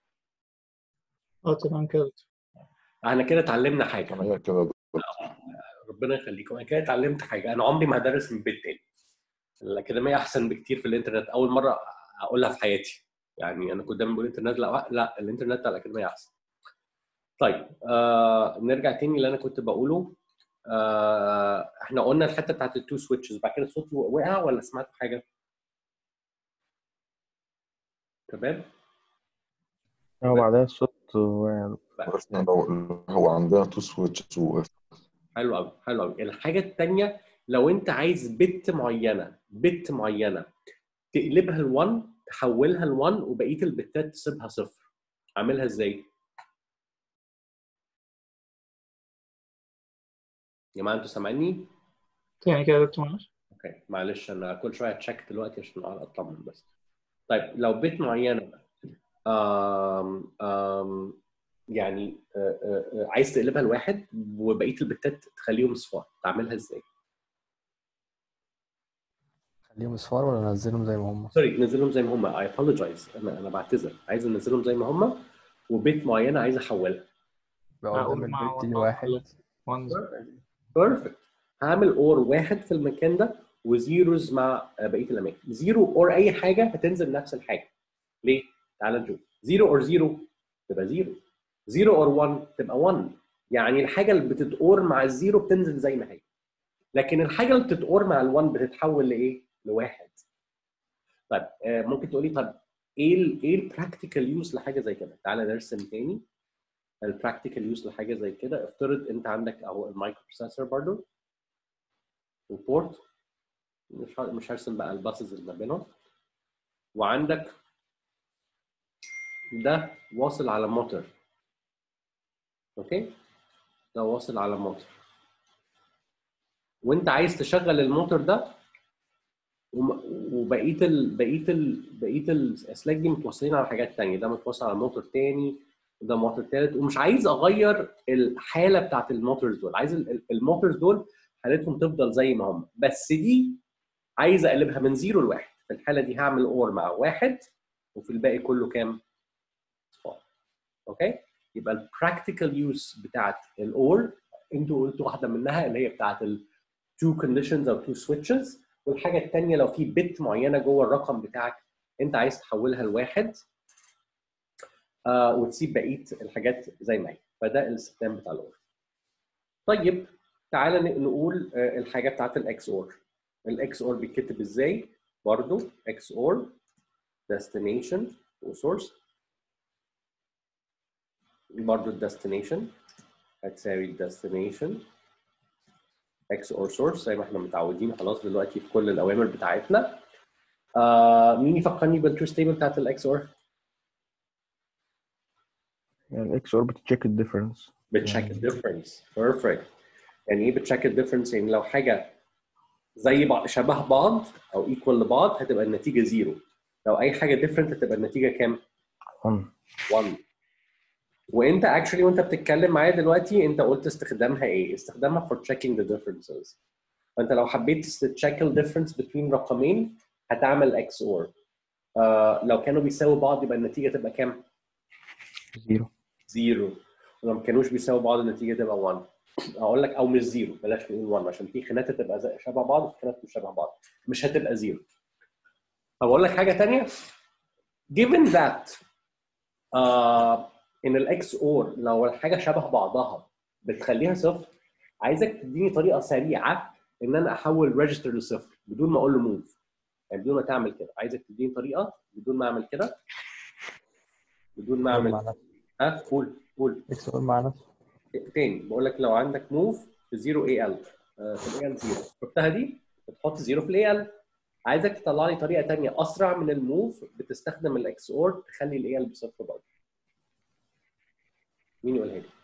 اه تمام كده احنا كده اتعلمنا حاجه هي كده ربنا يخليكم انا كده اتعلمت حاجه انا عمري ما هدرس من بيت تاني الاكاديميه احسن بكتير في الانترنت اول مره اقولها في حياتي يعني انا كنت دايما بقول الانترنت لا لا الانترنت بتاع الاكاديميه احسن طيب آه نرجع تاني اللي انا كنت بقوله آه احنا قلنا الحته بتاعت التو سويتشز بعد كده صوتي وقع ولا سمعت حاجه؟ تمام هو بعدها الصوت واقع عرفنا لو هو عندنا تو سويتشز وقف حلو قوي حلو قوي الحاجه الثانيه لو انت عايز بت معينه بت معينه تقلبها ل1 تحولها ل1 وبقيه البتات تسيبها صفر اعملها ازاي؟ يا جماعه انتوا سامعيني؟ تاني كده يا دكتور معلش اوكي معلش انا كل شويه تشيك دلوقتي عشان اطمن بس طيب لو بيت معينه آم آم يعني آه، آه، آه، عايز تقلبها لواحد وبقيه البتات تخليهم صفار تعملها ازاي؟ خليهم اصفار ولا انزلهم زي ما هم سوري نزلهم زي ما هم اي ابولوجايز انا انا بعتذر عايز انزلهم زي ما هم وبيت معينه عايز احولها بقى أقول قدام مع البيت دي one واحد وانز بيرفكت هعمل اور واحد في المكان ده وزيروز مع بقيه الاماكن زيرو اور اي حاجه هتنزل نفس الحاجه ليه؟ تعال نشوف زيرو اور زيرو تبقى زيرو زيرو اور 1 تبقى 1 يعني الحاجه اللي بتتقور مع الزيرو بتنزل زي ما هي لكن الحاجه اللي بتتقور مع ال1 بتتحول لايه؟ لواحد طيب آه، ممكن تقولي طب ايه ال ايه البراكتيكال يوز لحاجه زي كده؟ تعالى نرسم تاني البراكتيكال يوز لحاجه زي كده افترض انت عندك اهو المايكرو بروسيسور برضو وبورت مش ه- مش هرسم بقى الباسز اللي ما بينهم وعندك ده واصل على موتور اوكي ده واصل على موتور وانت عايز تشغل الموتور ده وم- وبقيه ال... بقيه ال... بقيه الاسلاك دي متوصلين على حاجات تانية ده متوصل على موتور تاني وده موتور تالت ومش عايز اغير الحاله بتاعت الموتورز دول عايز ال- ال- الموتورز دول حالتهم تفضل زي ما هم بس دي عايز اقلبها من زيرو لواحد في الحاله دي هعمل اور مع واحد وفي الباقي كله كام؟ صفار اوكي يبقى البراكتيكال يوز بتاعت الاور انتوا قلتوا واحده منها اللي هي بتاعت التو كونديشنز او تو سويتشز والحاجه الثانيه لو في بت معينه جوه الرقم بتاعك انت عايز تحولها لواحد آه وتسيب بقيه الحاجات زي ما هي فده الاستخدام بتاع الاور طيب تعالى ن- نقول آه، الحاجه بتاعت الاكس اور الاكس اور بيتكتب ازاي برضو اكس اور destination وسورس برضو الديستنيشن هتساوي الديستنيشن اكس اور سورس زي ما احنا متعودين خلاص دلوقتي في كل الاوامر بتاعتنا آه مين يفكرني بالتروث تيبل بتاعت الاكس اور يعني الاكس اور بتتشيك الديفرنس بتشيك يعني- الديفرنس بيرفكت يعني ايه بتشيك الديفرنس يعني لو حاجه زي بعض شبه بعض او ايكوال لبعض هتبقى النتيجه زيرو لو اي حاجه ديفرنت هتبقى النتيجه كام 1 1 وانت اكشلي وانت بتتكلم معايا دلوقتي انت قلت استخدامها ايه؟ استخدامها for checking the differences فانت لو حبيت تشيك الديفرنس بين رقمين هتعمل اكس اور آه لو كانوا بيساووا بعض يبقى النتيجه تبقى كام؟ زيرو زيرو ولو ما كانوش بيساووا بعض النتيجه تبقى 1 اقول لك او مش زيرو بلاش نقول 1 عشان في خانات هتبقى زي- شبه بعض وفي خانات مش شبه بعض مش هتبقى زيرو طب اقول لك حاجه ثانيه given that آه ان الاكس اور لو الحاجه شبه بعضها بتخليها صفر عايزك تديني طريقه سريعه ان انا احول ريجستر لصفر بدون ما اقول له موف يعني بدون ما تعمل كده عايزك تديني طريقه بدون ما اعمل كده بدون ما مع اعمل نفسه ها قول قول اكس اور مع نفسه تاني بقول لك لو عندك موف في 0 اي ال في الاي ال 0 شفتها دي بتحط 0 في الاي ال عايزك تطلع لي طريقه تانية اسرع من الموف بتستخدم الاكس اور تخلي الاي ال بصفر برضه مين يقولها لي؟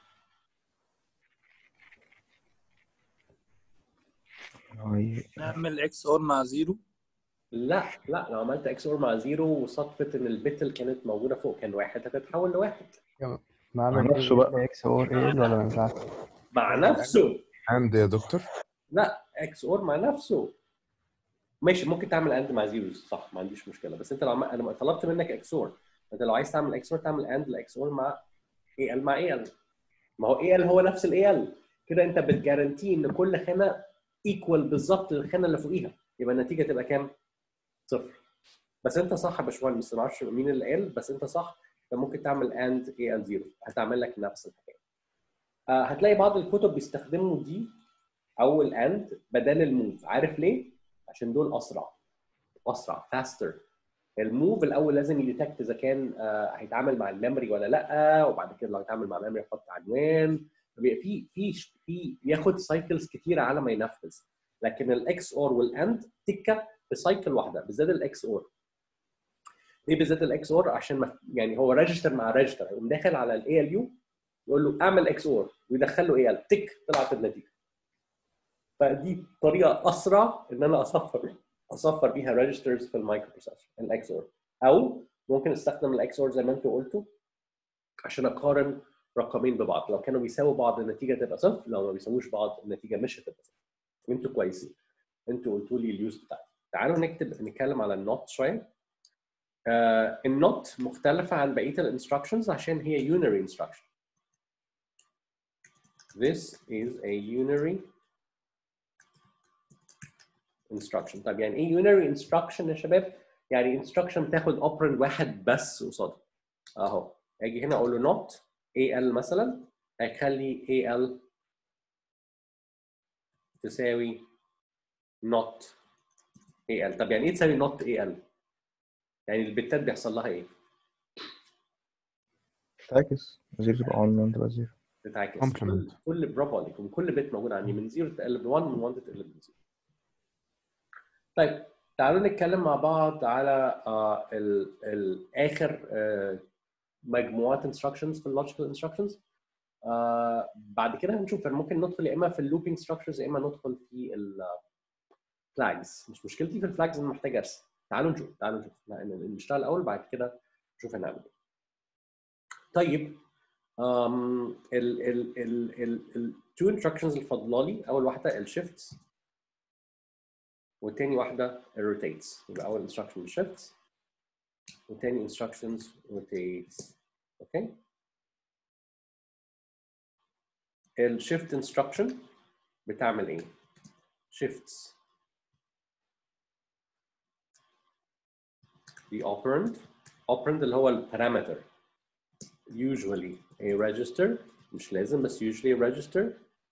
هي- نعمل اكس اور مع زيرو لا لا لو عملت اكس اور مع زيرو وصدفه ان البت اللي كانت موجوده فوق كان واحد هتتحول لواحد مع مع نفسه بقى. اكس اور ايه ولا ما ينفعش مع نفسه عند يا دكتور لا اكس اور مع نفسه ماشي ممكن تعمل اند مع زيروز صح ما عنديش مشكله بس انت لو عم... انا طلبت منك اكس اور انت لو عايز تعمل اكس اور تعمل اند لاكس اور مع اي ال مع اي ال ما هو اي ال هو نفس الاي ال كده انت بتجارنتي ان كل خانه ايكوال بالظبط للخانه اللي فوقيها يبقى النتيجه تبقى كام؟ صفر بس انت صح يا باشمهندس ما اعرفش مين اللي قال بس انت صح انت ممكن تعمل اند اي ال زيرو هتعمل لك نفس الحكايه آه هتلاقي بعض الكتب بيستخدموا دي او الاند بدل الموف عارف ليه؟ عشان دول اسرع اسرع faster الموف الاول لازم يديتكت اذا كان آه، هيتعامل مع الميموري ولا لا وبعد كده لو هيتعامل مع الميموري يحط عنوان بيبقى في في في ياخد سايكلز كتيره على ما ينفذ لكن الاكس اور والاند تكه في سايكل واحده بالذات الاكس اور ليه بالذات الاكس اور عشان ما يعني هو ريجستر مع ريجستر يقوم داخل على الاي ال يو يقول له اعمل اكس اور ويدخل له اي ال تك طلعت النتيجه فدي طريقه اسرع ان انا اصفر اصفر بيها ريجسترز في المايكرو بروسيسور الاكس اور او ممكن استخدم الاكس اور زي ما انتوا قلتوا عشان اقارن رقمين ببعض لو كانوا بيساووا بعض النتيجه تبقى صفر لو ما بيساووش بعض النتيجه مش هتبقى صفر انتوا كويسين انتوا قلتوا لي اليوز بتاعتي تعالوا نكتب نتكلم على النوت شويه آه النوت مختلفه عن بقيه الانستراكشنز عشان هي unary instruction This is a unary instruction طب يعني ايه unary instruction يا شباب؟ يعني instruction بتاخد operand واحد بس قصادها اهو اجي هنا اقول له not al مثلا هيخلي al تساوي not al طب يعني ايه تساوي not al؟ يعني البتات بيحصل لها ايه؟ تعكس زيرو تبقى 1 1 تبقى زيرو بتعكس Complement. كل كل برافو عليكم كل بت موجود عندي من 0 تقلب ل 1 من 1 تقلب ل 0 طيب تعالوا نتكلم مع بعض على آه ال ال اخر آه مجموعات انستراكشنز في اللوجيكال انستراكشنز آه بعد كده هنشوف ممكن ندخل يا اما في اللوبينج ستراكشرز يا اما ندخل في الفلاجز مش مشكلتي في الفلاجز انا محتاج ارسم تعالوا نشوف تعالوا نشوف ن- نشتغل الاول بعد كده نشوف هنعمل ايه طيب um, ال ال ال ال ال two instructions الفاضله لي اول واحده الشيفتس والتاني واحده الروتيتس يبقى اول instruction الشيفتس والتاني instructions rotates اوكي الشيفت instruction بتعمل ايه shifts the operand operand اللي هو البارامتر usually a register مش لازم بس usually a register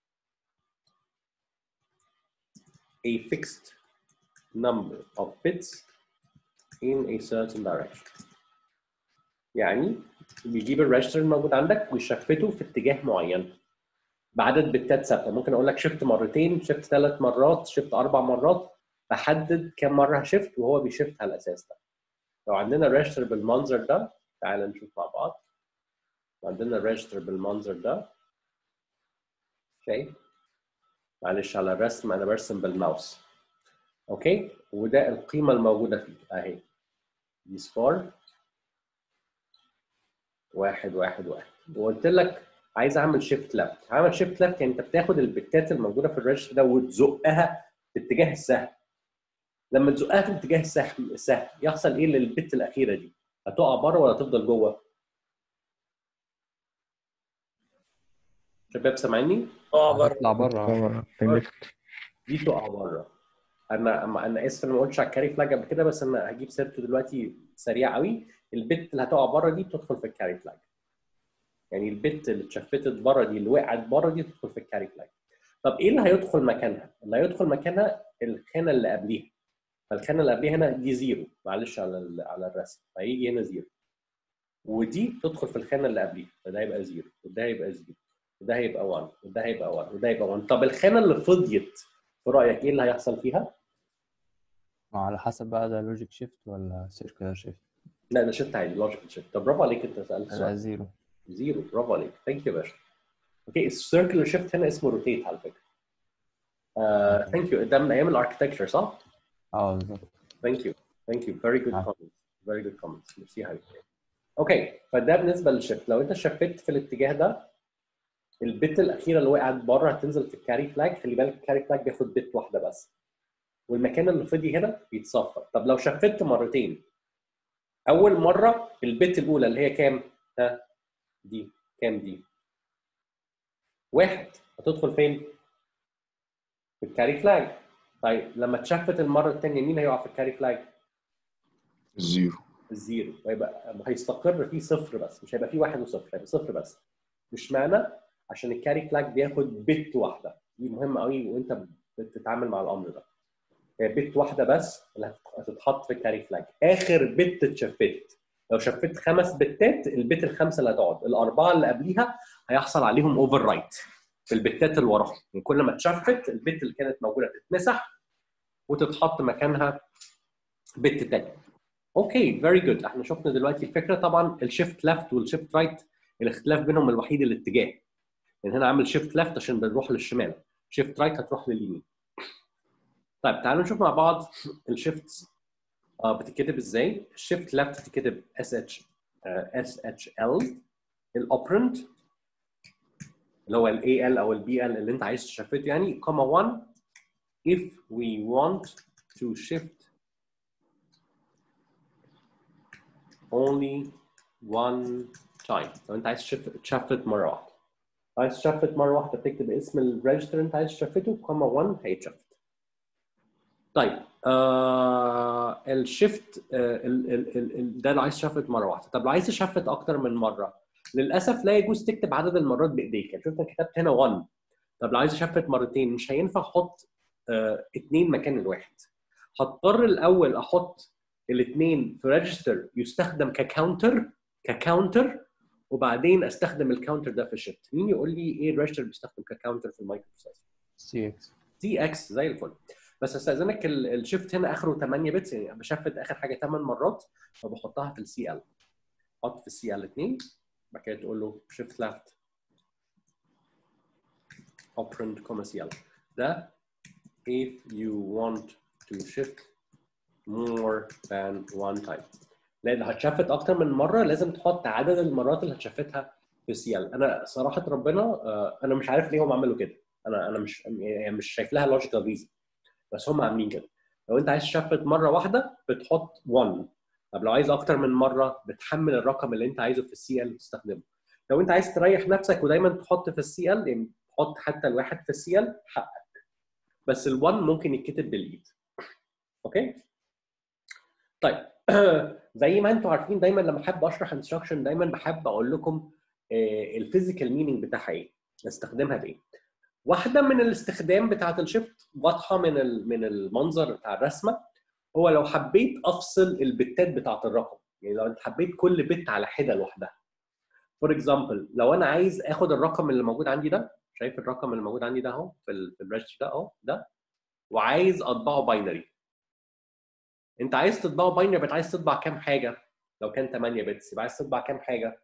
a fixed number of bits in a certain direction يعني بيجيب الريجستر الموجود عندك ويشفته في اتجاه معين بعدد بتات ثابته ممكن اقول لك شفت مرتين شفت ثلاث مرات شفت اربع مرات بحدد كم مره هشفت وهو بيشفت على الاساس ده لو عندنا ريجستر بالمنظر ده تعال نشوف مع بعض عندنا ريجستر بالمنظر ده اوكي معلش على الرسم انا برسم بالماوس اوكي وده القيمه الموجوده فيه اهي دي صفار واحد واحد واحد وقلت لك عايز اعمل شيفت ليفت هعمل شيفت ليفت يعني انت بتاخد البتات الموجوده في الريجستر ده وتزقها في اتجاه السهم لما تزقها في اتجاه السهم السهم يحصل ايه للبت الاخيره دي هتقع بره ولا تفضل جوه شباب سامعيني اه بره هتطلع بره طبعا تنجح دي تقع بره انا أما انا اسف انا ما قلتش على الكاري فلاج قبل كده بس انا هجيب سيرته دلوقتي سريع قوي البت اللي هتقع بره دي بتدخل في الكاري فلاج يعني البت اللي اتشفتت بره دي اللي وقعت بره دي تدخل في الكاري فلاج طب ايه اللي هيدخل مكانها؟ اللي هيدخل مكانها الخانه اللي قبليها فالخانه اللي قبليها هنا دي زيرو معلش على ال- على الرسم هيجي هنا زيرو ودي تدخل في الخانه اللي قبليها فده هيبقى زيرو وده هيبقى زيرو وده هيبقى 1 وده هيبقى 1 وده هيبقى 1 طب الخانه اللي فضيت في رايك ايه اللي هيحصل فيها؟ ما على حسب بقى ده لوجيك شيفت ولا سيركلر شيفت لا ده شفت عادي لوجيكال شيفت طب برافو عليك انت سالت لا سؤال زيرو زيرو برافو عليك ثانك يو يا باشا اوكي السيركلر شيفت هنا اسمه روتيت على فكره ثانك يو ده من ايام الاركتكتشر صح؟ اه بالظبط ثانك يو ثانك يو فيري جود عفوا. كومنتس فيري جود كومنتس ميرسي يا حبيبي اوكي فده بالنسبه للشيفت لو انت شفت في الاتجاه ده البت الاخيره اللي وقعت بره هتنزل في الكاري فلاج خلي بالك الكاري فلاج بياخد بت واحده بس والمكان اللي فضي هنا بيتصفر طب لو شفت مرتين اول مره البت الاولى اللي هي كام ها دي كام دي واحد هتدخل فين في الكاري فلاج طيب لما اتشفت المره الثانيه مين هيقع في الكاري فلاج زيرو الزيرو ويبقى هيستقر فيه صفر بس مش هيبقى فيه واحد وصفر هيبقى صفر بس مش معنى عشان الكاري فلاج بياخد بت واحده دي مهمه قوي وانت بتتعامل مع الامر ده هي بت واحده بس اللي هتتحط في الكاري فلاج اخر بت اتشفت لو شفت خمس بتات البت الخمسه اللي هتقعد الاربعه اللي قبليها هيحصل عليهم اوفر رايت في البتات اللي وراهم يعني كل ما اتشفت البت اللي كانت موجوده تتمسح وتتحط مكانها بت تاني اوكي فيري جود احنا شفنا دلوقتي الفكره طبعا الشيفت ليفت والشيفت رايت الاختلاف بينهم الوحيد الاتجاه يعني هنا عامل شيفت ليفت عشان بنروح للشمال شيفت رايت هتروح لليمين طيب تعالوا نشوف مع بعض الشيفت اه بتتكتب ازاي الشيفت ليفت بتتكتب اس اتش اس اتش ال الاوبرنت اللي هو الاي ال او البي ال اللي انت عايز تشفته يعني كوما 1 if we want to shift only one time لو انت عايز تشف- تشفت مره واحده عايز تشفت مره واحده بتكتب اسم الريجستر اللي انت عايز تشفته كوما 1 هيتشفت طيب آه الشيفت آه ال ال ال ال ده لو عايز تشفت مره واحده طب لو عايز تشفت اكتر من مره للاسف لا يجوز تكتب عدد المرات بايديك يعني شفت أنا كتبت هنا 1 طب لو عايز اشفت مرتين مش هينفع احط آه اثنين مكان الواحد هضطر الاول احط الاثنين في ريجستر يستخدم ككاونتر ككاونتر وبعدين استخدم الكاونتر ده في الشيفت مين يقول لي ايه الريجستر بيستخدم ككاونتر في المايكرو بروسيسور سي اكس سي اكس زي الفل بس استاذنك ال- الشيفت هنا اخره 8 بتس يعني بشفت اخر حاجه 8 مرات فبحطها في السي ال حط في السي ال 2 بعد كده تقول له شيفت ليفت operand كوما سي ال ده if you want to shift more than one time لان هتشفت اكتر من مره لازم تحط عدد المرات اللي هتشفتها في السي ال انا صراحه ربنا آه، انا مش عارف ليه هم عملوا كده انا انا مش يعني مش شايف لها لوجيكال ريزن بس هم عاملين كده لو انت عايز تشفت مره واحده بتحط 1 طب لو عايز اكتر من مره بتحمل الرقم اللي انت عايزه في السي ال وتستخدمه لو انت عايز تريح نفسك ودايما تحط في السي ال يعني تحط حتى الواحد في السي ال حقك بس ال1 ممكن يتكتب بالايد اوكي طيب زي ما انتم عارفين دايما لما احب اشرح انستراكشن دايما بحب اقول لكم الفيزيكال مينينج بتاعها ايه نستخدمها بايه واحده من الاستخدام بتاعه الشيفت واضحه من ال- من المنظر بتاع الرسمه هو لو حبيت افصل البتات بتاعه الرقم يعني لو انت حبيت كل بت على حده لوحدها فور اكزامبل لو انا عايز اخد الرقم اللي موجود عندي ده شايف الرقم اللي موجود عندي ده اهو في ال- في الريجستر ده اهو ده وعايز اطبعه باينري انت عايز تطبعه باينري بس عايز تطبع كام حاجه لو كان 8 بتس يبقى عايز تطبع كام حاجه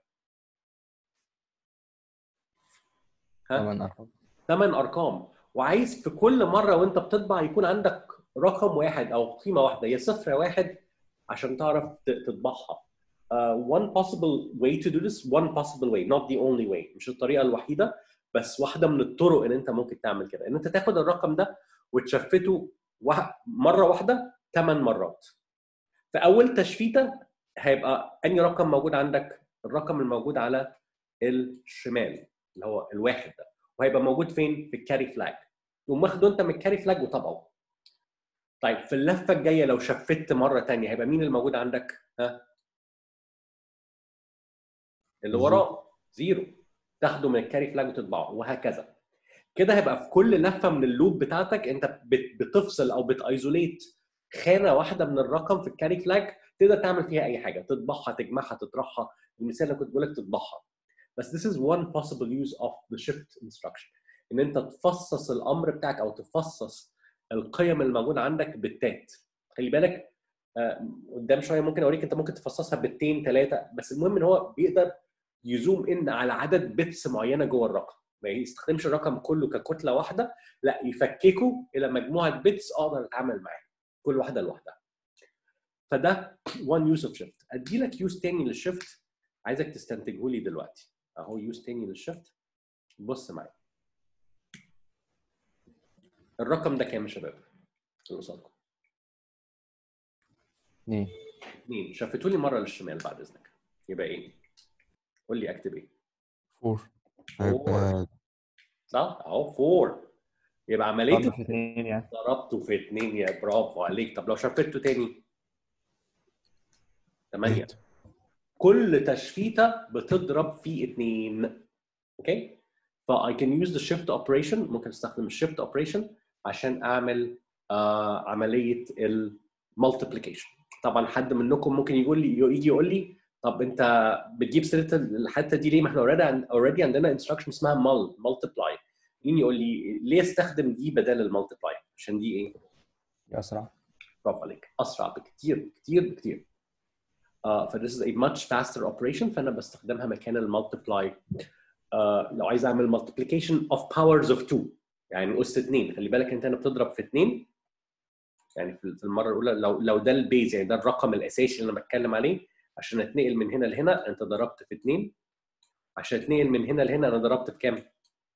ها؟ ثمان ارقام 8 ارقام وعايز في كل مره وانت بتطبع يكون عندك رقم واحد او قيمه واحده يا صفر يا واحد عشان تعرف ت- تطبعها. Uh, one possible way to do this, one possible way, not the only way. مش الطريقه الوحيده بس واحده من الطرق ان انت ممكن تعمل كده ان انت تاخد الرقم ده وتشفته وح- مره واحده 8 مرات. في اول تشفيته هيبقى انهي رقم موجود عندك؟ الرقم الموجود على الشمال اللي هو الواحد ده. وهيبقى موجود فين؟ في الكاري فلاج. تقوم واخده انت من الكاري فلاج وطبعه. طيب في اللفه الجايه لو شفت مره تانية هيبقى مين الموجود عندك؟ ها؟ اللي زيرو. وراه زيرو تاخده من الكاري فلاج وتطبعه وهكذا. كده هيبقى في كل لفه من اللوب بتاعتك انت بت- بتفصل او بتايزوليت خانه واحده من الرقم في الكاري فلاج تقدر تعمل فيها اي حاجه تطبعها تجمعها تطرحها المثال اللي كنت بقول لك تطبعها بس this is one possible use of the shift instruction ان انت تفصص الامر بتاعك او تفصص القيم الموجوده عندك بالتات خلي بالك آه، قدام شويه ممكن اوريك انت ممكن تفصصها بالتين ثلاثه بس المهم ان هو بيقدر يزوم ان على عدد بيتس معينه جوه الرقم ما يستخدمش الرقم كله ككتله واحده لا يفككه الى مجموعه بيتس اقدر اتعامل معاها كل واحده لوحدها فده one use of shift ادي لك يوز تاني للشيفت عايزك تستنتجه لي دلوقتي اهو يوز تاني للشيفت بص معايا الرقم ده كام يا شباب اللي قصادكم اثنين اثنين شفتوا لي مره للشمال بعد اذنك يبقى ايه قول لي اكتب ايه 4 هيبقى صح اهو 4 يبقى عمليه ضرب في اثنين يعني ضربته في اثنين يا برافو عليك طب لو شفته تاني 8 8 كل تشفيته بتضرب في اثنين اوكي ف I can use the shift operation ممكن استخدم الشيفت operation عشان اعمل آه عمليه المالتيبليكيشن طبعا حد منكم ممكن يقول لي يجي يقول لي طب انت بتجيب سيره الحته دي ليه ما احنا اوريدي اوريدي عندنا انستراكشن اسمها مال مالتيبلاي مين يقول لي ليه استخدم دي بدل المالتيبلاي عشان دي ايه اسرع برافو عليك اسرع بكتير بكتير بكتير uh, ف this is a much faster operation فانا بستخدمها مكان المالتيبلاي uh, لو عايز اعمل multiplication of powers of 2 يعني اس 2 خلي بالك انت هنا بتضرب في 2 يعني في في المره الاولى لو لو ده البيز يعني ده الرقم الاساسي اللي انا بتكلم عليه عشان اتنقل من هنا لهنا انت ضربت في 2 عشان اتنقل من هنا لهنا انا ضربت في كام؟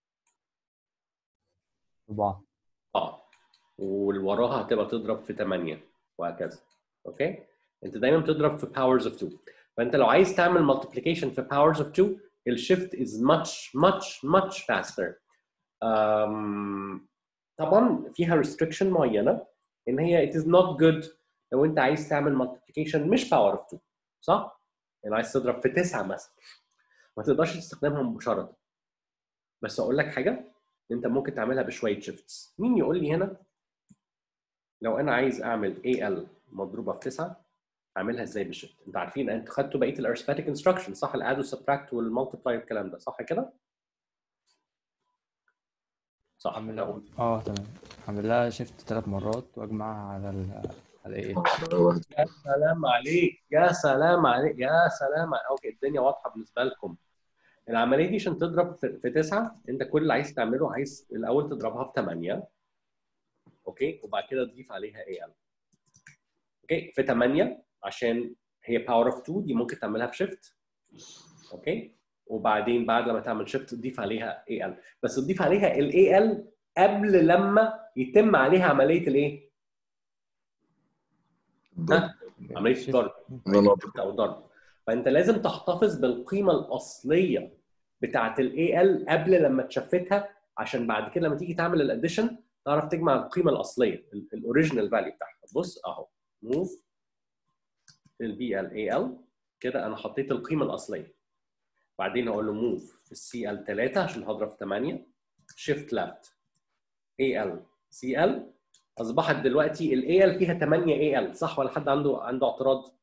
أربعة اه واللي وراها هتبقى تضرب في 8 وهكذا اوكي انت دايما بتضرب في powers of 2 فانت لو عايز تعمل multiplication في powers of 2 الشيفت is much much much faster um, طبعا فيها restriction معينه ان هي it is not good لو انت عايز تعمل multiplication مش power of 2 صح؟ يعني عايز تضرب في 9 مثلا ما تقدرش تستخدمها مباشره بس اقول لك حاجه انت ممكن تعملها بشويه شيفتس مين يقول لي هنا لو انا عايز اعمل AL مضروبه في 9 اعملها ازاي بالشيفت انتوا عارفين انتوا خدتوا بقيه الارثماتيك انستراكشن صح الاد والسبتراكت والمالتيبلاي والكلام ده صح كده صح اعمل لو اه تمام اعمل لها شيفت ثلاث مرات واجمعها على ال على ايه واحد يا سلام عليك يا سلام عليك يا سلام عليك. اوكي الدنيا واضحه بالنسبه لكم العمليه دي عشان تضرب في في تسعه انت كل اللي عايز تعمله عايز الاول تضربها في 8 اوكي وبعد كده تضيف عليها اي ال اوكي في 8 عشان هي باور اوف 2 دي ممكن تعملها بشيفت اوكي وبعدين بعد لما تعمل شيفت تضيف عليها اي ال بس تضيف عليها الاي ال قبل لما يتم عليها عمليه الايه؟ الضرب عمليه شيفت. الضرب إن أنا شيفت او ضرب فانت لازم تحتفظ بالقيمه الاصليه بتاعه الاي ال قبل لما تشفتها عشان بعد كده لما تيجي تعمل الاديشن تعرف تجمع القيمه الاصليه الاوريجينال فاليو بتاعها بص اهو موف البي ال اي ال كده انا حطيت القيمه الاصليه بعدين هقول له موف في السي ال 3 عشان هضرب في 8 شيفت ليفت اي ال سي ال اصبحت دلوقتي الاي ال فيها 8 اي ال صح ولا حد عنده عنده اعتراض؟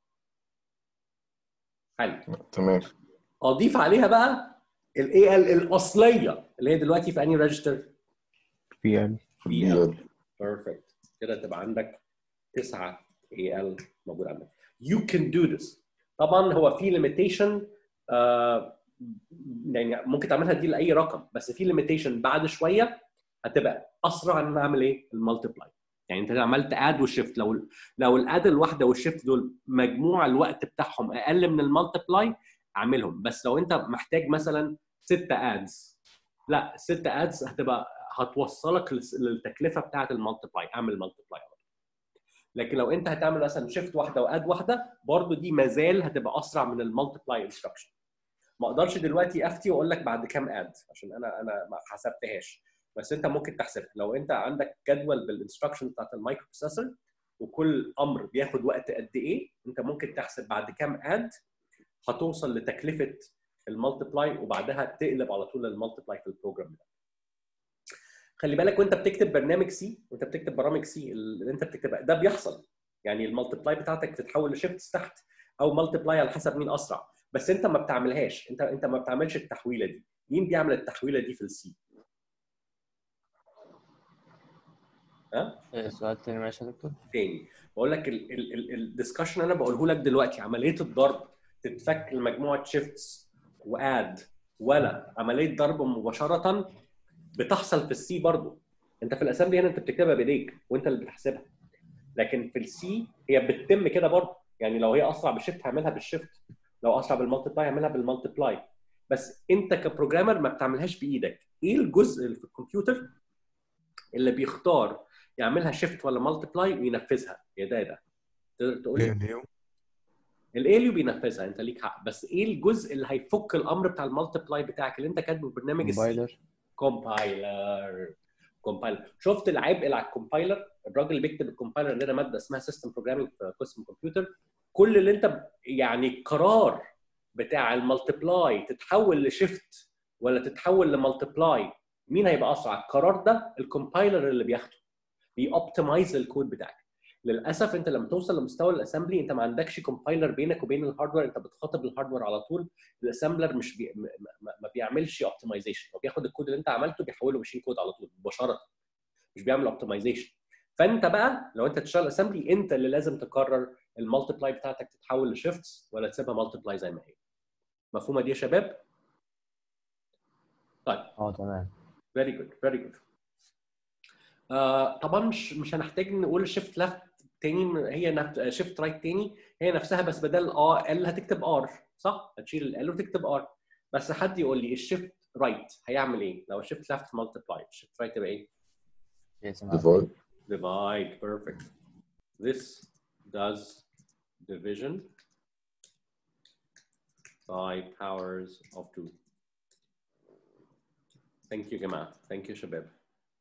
حلو تمام اضيف عليها بقى الاي ال الاصليه اللي هي دلوقتي في انهي ريجستر؟ في ال بي ال بيرفكت كده تبقى عندك 9 اي ال موجود عندك you can do this طبعا هو في limitation آه يعني ممكن تعملها دي لاي رقم بس في limitation بعد شويه هتبقى اسرع ان انا اعمل ايه المالتيبلاي يعني انت عملت اد وشيفت لو لو الاد الواحده والشيفت دول مجموع الوقت بتاعهم اقل من المالتيبلاي اعملهم بس لو انت محتاج مثلا ستة ادز لا ستة ادز هتبقى هتوصلك للس- للتكلفه بتاعه المالتيبلاي اعمل مالتيبلاي لكن لو انت هتعمل مثلا شيفت واحده واد واحده برضو دي مازال هتبقى اسرع من المالتيبلاي انستراكشن ما اقدرش دلوقتي افتي واقول لك بعد كام اد عشان انا انا ما حسبتهاش بس انت ممكن تحسبها لو انت عندك جدول بالانستراكشن بتاعت المايكرو بروسيسور وكل امر بياخد وقت قد ايه انت ممكن تحسب بعد كام اد هتوصل لتكلفه المالتيبلاي وبعدها تقلب على طول المالتيبلاي في البروجرام ده خلي بالك وانت بتكتب برنامج سي وانت بتكتب برامج سي اللي انت بتكتبها ده بيحصل يعني المالتيبلاي بتاعتك تتحول لشيفتس تحت او مالتيبلاي على حسب مين اسرع بس انت ما بتعملهاش انت انت ما بتعملش التحويله دي مين بيعمل التحويله دي في السي ها إيه، سؤال تاني معلش يا دكتور تاني بقول لك الدسكشن انا بقوله لك دلوقتي عمليه الضرب تتفك لمجموعه شيفتس واد ولا عمليه ضرب مباشره بتحصل في السي برضه انت في الاسامبلي هنا انت بتكتبها بايديك وانت اللي بتحسبها لكن في السي هي بتتم كده برضه يعني لو هي اسرع بالشيفت هعملها بالشيفت لو اسرع بالمالتيبلاي هعملها بالمالتيبلاي بس انت كبروجرامر ما بتعملها بايدك ايه الجزء اللي في الكمبيوتر اللي بيختار يعملها شيفت ولا مالتيبلاي وينفذها يا ده يا ده تقدر تقول ليه لي ليه الاليو بينفذها انت ليك حق بس ايه الجزء اللي هيفك الامر بتاع المالتيبلاي بتاعك اللي انت كاتبه في برنامج السي كومبايلر كومبايلر كومبايلر شفت العبء اللي على الكومبايلر الراجل اللي بيكتب الكومبايلر عندنا ماده اسمها سيستم بروجرامينج في قسم كمبيوتر كل اللي انت ب- يعني القرار بتاع المالتيبلاي تتحول لشيفت ولا تتحول لمالتيبلاي مين هيبقى اسرع القرار ده الكومبايلر اللي بياخده بيوبتمايز الكود بتاعك للاسف انت لما توصل لمستوى الاسمبلي انت ما عندكش كومبايلر بينك وبين الهاردوير انت بتخاطب الهاردوير على طول الاسمبلر مش بي... ما- ما ما بيعملش اوبتمايزيشن هو بياخد الكود اللي انت عملته بيحوله ماشين كود على طول مباشره مش بيعمل اوبتمايزيشن فانت بقى لو انت تشتغل اسمبلي انت اللي لازم تقرر المالتيبلاي بتاعتك تتحول لشيفتس ولا تسيبها مالتيبلاي زي ما هي مفهومه دي يا شباب؟ طيب اه تمام فيري جود فيري جود طبعا مش مش هنحتاج نقول شيفت ليفت تاني هي نفس شيفت رايت تاني هي نفسها بس بدل اه ال هتكتب ار صح؟ هتشيل ال وتكتب ار بس حد يقول لي الشيفت رايت هيعمل ايه؟ لو الشيفت ليفت مالتيبلاي الشيفت رايت يبقى ايه؟ يقسم على ديفايد divide perfect this does division by powers of 2 thank you جماعة thank you شباب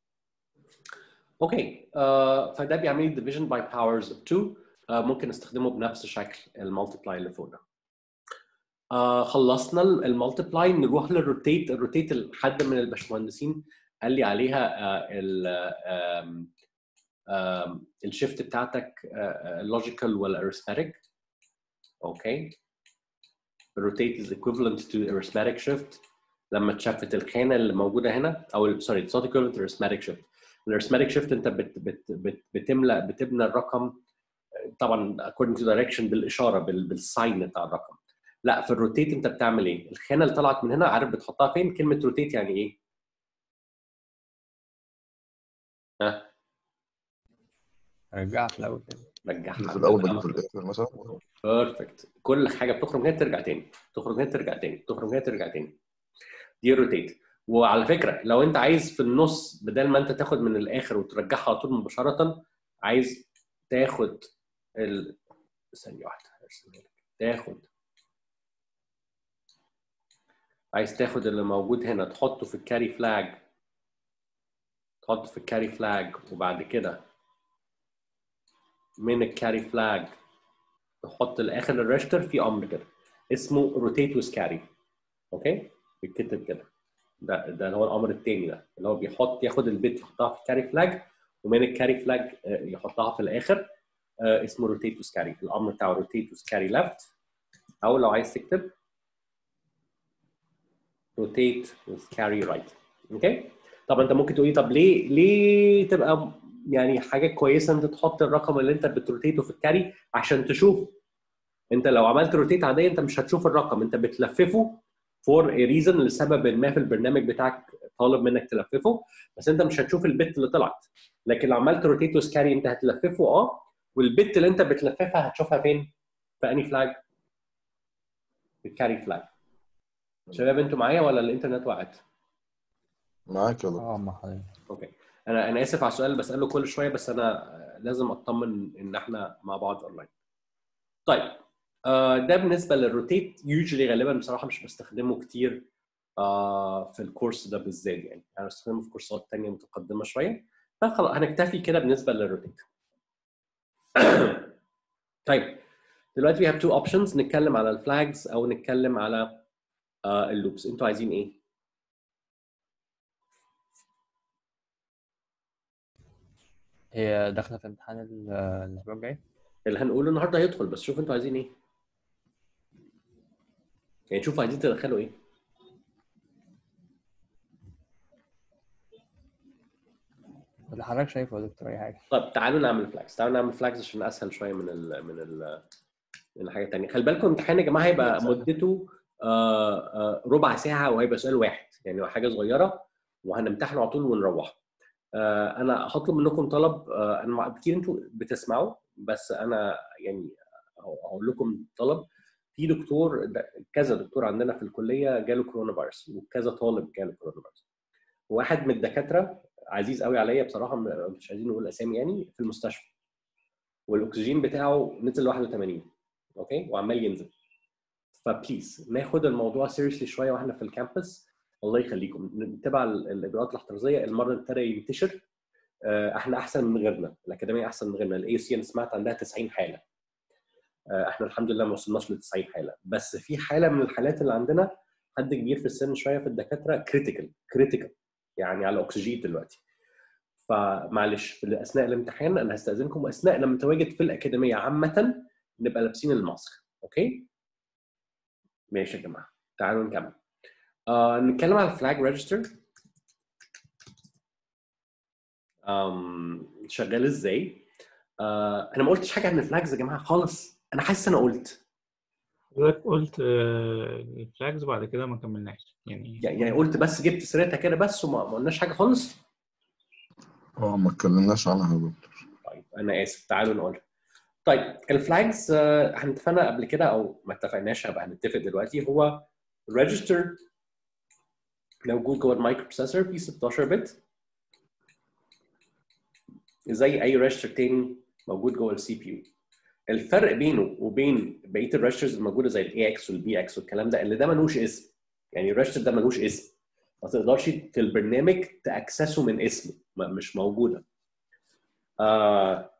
اوكي آه فده بيعمل لي division by powers of 2 آه ممكن استخدمه بنفس شكل المالتيبلاي اللي فوق ده آه خلصنا المالتيبلاي نروح للروتيت الروتيت حد من الباشمهندسين قال لي عليها آه ال آم، آم، الشيفت بتاعتك لوجيكال ولا arithmetic اوكي rotate is equivalent to arithmetic shift لما تشفت الخانه اللي موجوده هنا او سوري it's not equivalent to arithmetic shift الارثماتيك شيفت انت بت بت بت بتملى بتبنى الرقم طبعا according to direction بالاشاره بال- بالساين بتاع الرقم لا في الروتيت انت بتعمل ايه؟ الخانه اللي طلعت من هنا عارف بتحطها فين؟ كلمه روتيت يعني ايه؟ ها رجعها في الاول كده رجعها في الاول بجيب في الاخر مثلا بيرفكت كل حاجه بتخرج هنا ترجع تاني تخرج هنا ترجع تاني تخرج هنا ترجع تاني دي روتيت وعلى فكره لو انت عايز في النص بدل ما انت تاخد من الاخر وترجعها على طول مباشره عايز تاخد ال... ثانيه واحده هرسمها لك. تاخد عايز تاخد اللي موجود هنا تحطه في الكاري فلاج تحطه في الكاري فلاج وبعد كده من الكاري فلاج تحط لاخر الريجستر في امر كده اسمه روتيت ويز كاري اوكي بيتكتب كده ده ده اللي هو الامر الثاني ده اللي هو بيحط ياخد البيت يحطها في الكاري فلاج ومن الكاري فلاج آه، يحطها في الاخر آه، اسمه روتيت ويز كاري الامر بتاعه روتيت ويز كاري ليفت او لو عايز تكتب روتيت ويز كاري رايت اوكي طب انت ممكن تقولي طب ليه ليه تبقى يعني حاجه كويسه انت تحط الرقم اللي انت بتروتيته في الكاري عشان تشوف انت لو عملت روتيت عاديه انت مش هتشوف الرقم انت بتلففه فور a reason لسبب ما في البرنامج بتاعك طالب منك تلففه بس انت مش هتشوف البت اللي طلعت لكن لو عملت روتيت وسكاري انت هتلففه اه والبت اللي انت بتلففها هتشوفها فين؟ في اني فلاج؟ في الكاري فلاج شباب انتوا معايا ولا الانترنت وقعت؟ معاك يا دكتور اه ما حضرتك اوكي انا انا اسف على السؤال اللي بساله كل شويه بس انا لازم اطمن ان احنا مع بعض اونلاين. طيب آه، ده بالنسبه للروتيت يوجولي غالبا بصراحه مش بستخدمه كتير آه، في الكورس ده بالذات يعني انا بستخدمه في كورسات تانية متقدمه شويه فخلاص هنكتفي كده بالنسبه للروتيت. طيب دلوقتي we have two options نتكلم على الفلاجز او نتكلم على آه، اللوبس انتوا عايزين ايه؟ هي داخله في امتحان ال- الاسبوع الجاي اللي هنقوله النهارده هيدخل بس شوف انتوا عايزين ايه يعني شوفوا عايزين تدخلوا ايه اللي حضرتك شايفه يا دكتور اي حاجه طب تعالوا نعمل فلاكس تعالوا نعمل فلاكس عشان اسهل شويه من ال من ال من الحاجه الثانيه خلي بالكم الامتحان يا جماعه هيبقى مدته آه، آه، ربع ساعه وهيبقى سؤال واحد يعني هو حاجه صغيره وهنمتحنه على طول ونروح آه، انا هطلب منكم طلب آه، انا مع- كتير انتوا بتسمعوا بس انا يعني هقول لكم طلب في دكتور ده- كذا دكتور عندنا في الكليه جاله كورونا فيروس وكذا طالب جاله كورونا فيروس واحد من الدكاتره عزيز قوي عليا بصراحه م- مش عايزين نقول اسامي يعني في المستشفى والاكسجين بتاعه نزل ل 81 اوكي وعمال ينزل فبليز ناخد الموضوع سيريسلي شويه واحنا في الكامبس الله يخليكم نتبع ال- الاجراءات الاحترازيه المره ابتدى ينتشر آه، احنا احسن من غيرنا الاكاديميه احسن من غيرنا الاي سي انا سمعت عندها 90 حاله آه، احنا الحمد لله ما وصلناش ل 90 حاله بس في حاله من الحالات اللي عندنا حد كبير في السن شويه في الدكاتره كريتيكال كريتيكال يعني على اكسجين دلوقتي فمعلش في اثناء الامتحان انا هستاذنكم اثناء لما نتواجد في الاكاديميه عامه نبقى لابسين الماسك اوكي ماشي يا جماعه تعالوا نكمل آه نتكلم على الفلاج ريجستر شغال ازاي آه انا ما قلتش حاجه عن الفلاجز يا جماعه خالص انا حاسس انا قلت حضرتك قلت الفلاجز وبعد كده ما كملناش يعني يعني قلت بس جبت سيرتها كده بس وما ما قلناش حاجه خالص اه ما اتكلمناش عنها يا دكتور طيب انا اسف تعالوا نقول طيب الفلاجز آه، احنا اتفقنا قبل كده او ما اتفقناش هبقى هنتفق دلوقتي هو ريجستر موجود جوه المايكرو بروسيسور فيه 16 بت زي اي ريجستر تاني موجود جوه السي بي يو الفرق بينه وبين بقيه الريجسترز الموجوده زي الاي اكس والبي اكس والكلام ده اللي ده ملوش اسم يعني الريجستر ده ملوش اسم ما تقدرش في البرنامج تاكسسه من اسمه ما- مش موجوده آه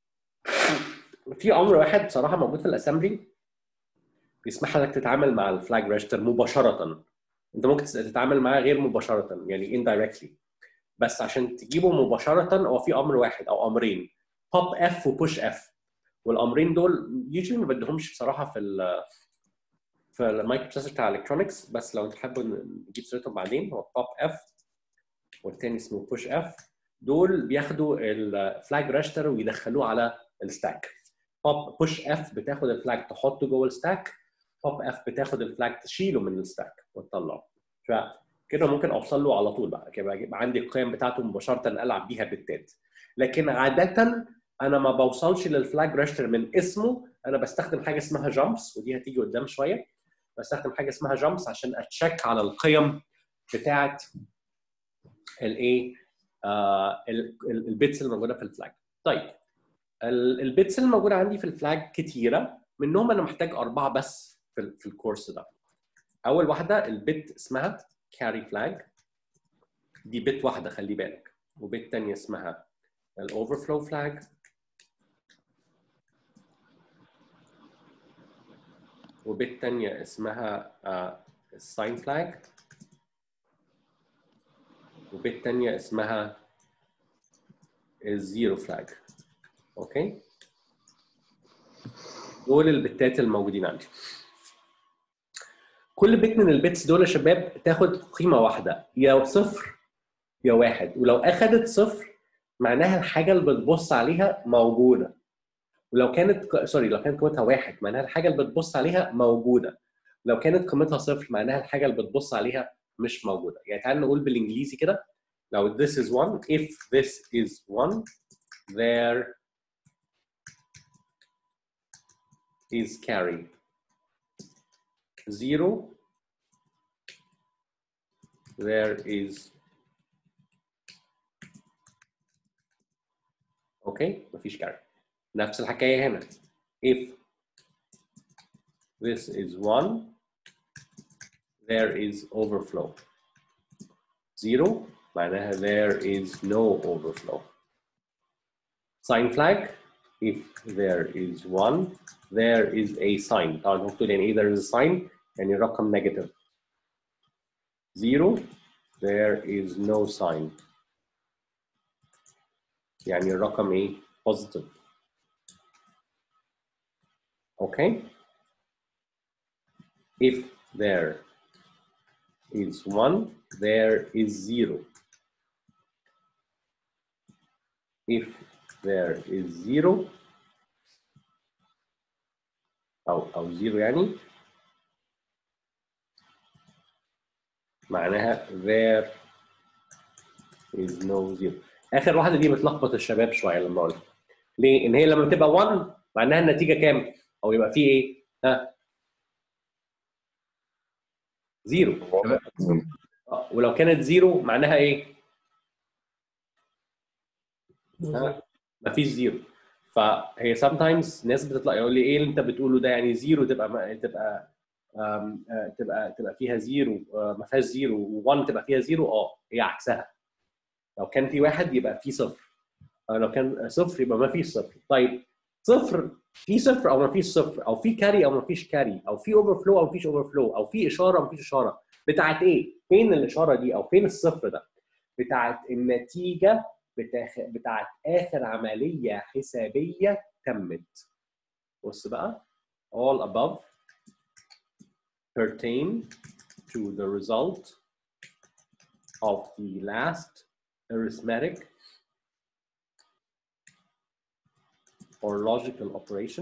في امر واحد بصراحه موجود في الاسمبلي بيسمح لك تتعامل مع الفلاج ريجستر مباشره انت ممكن تتعامل معاه غير مباشره يعني indirectly بس عشان تجيبه مباشره هو في امر واحد او امرين بوب اف وبوش اف والامرين دول يوجوالي ما بدهمش بصراحه في ال في المايكرو بروسيسور بتاع الكترونكس بس لو انت حابب نجيب سيرتهم بعدين هو بوب اف والتاني اسمه بوش اف دول بياخدوا الفلاج ريجستر ويدخلوه على الستاك بوب بوش اف بتاخد الفلاج تحطه جوه الستاك بوب اف بتاخد الفلاج تشيله من الستاك وتطلعه فكده ممكن اوصل له على طول بقى كده يبقى عندي القيم بتاعته مباشره العب بيها بالتات لكن عاده انا ما بوصلش للفلاج ريجستر من اسمه انا بستخدم حاجه اسمها جامبس ودي هتيجي قدام شويه بستخدم حاجه اسمها جامبس عشان اتشيك على القيم بتاعه الايه آه ال- ال- البيتس اللي موجوده في الفلاج طيب ال- البيتس اللي موجوده عندي في الفلاج كتيره منهم انا محتاج اربعه بس في, ال- في الكورس ده اول واحده البت اسمها كاري فلاج دي بت واحده خلي بالك وبت تانية اسمها الاوفرفلو فلاج وبت تانية اسمها الساين فلاج وبت تانية اسمها الزيرو فلاج اوكي دول البتات الموجودين عندي كل بت من البيتس دول يا شباب تاخد قيمه واحده يا صفر يا واحد ولو اخذت صفر معناها الحاجه اللي بتبص عليها موجوده ولو كانت ك- سوري لو كانت قيمتها واحد معناها الحاجه اللي بتبص عليها موجوده لو كانت قيمتها صفر معناها الحاجه اللي بتبص عليها مش موجوده يعني تعال نقول بالانجليزي كده لو this is one if this is one there is carry zero there is اوكي مفيش carry نفس الحكايه هنا if this is one there is overflow zero معناها there is no overflow sign flag if there is one there is a sign طبعا مكتوب يعني ايه there is a sign يعني رقم negative zero there is no sign يعني الرقم ايه positive okay if there is one there is zero if there is zero أو أو زيرو يعني معناها there is no zero آخر واحدة دي بتلخبط الشباب شوية لما أقولها ليه؟ إن هي لما بتبقى 1 معناها النتيجة كام؟ أو يبقى فيه إيه؟ ها؟ زيرو آه، ولو كانت زيرو معناها إيه؟ ها؟ مفيش زيرو فهي sometimes ناس بتطلع يقول لي ايه اللي انت بتقوله ده يعني زيرو تبقى ما تبقى آم، آه، تبقى تبقى فيها زيرو آه، ما فيهاش زيرو و1 تبقى فيها زيرو اه هي عكسها لو كان في واحد يبقى في صفر آه، لو كان صفر يبقى ما فيش صفر طيب صفر في صفر او ما فيش صفر او في كاري او ما فيش كاري او في اوفر فلو او ما فيش اوفر فلو او في اشاره او ما فيش اشاره بتاعت ايه؟ فين الاشاره دي او فين الصفر ده؟ بتاعت النتيجه بتاخ... بتاعت اخر عمليه حسابيه تمت بص بقى all above pertain to the result of the last arithmetic or logical operation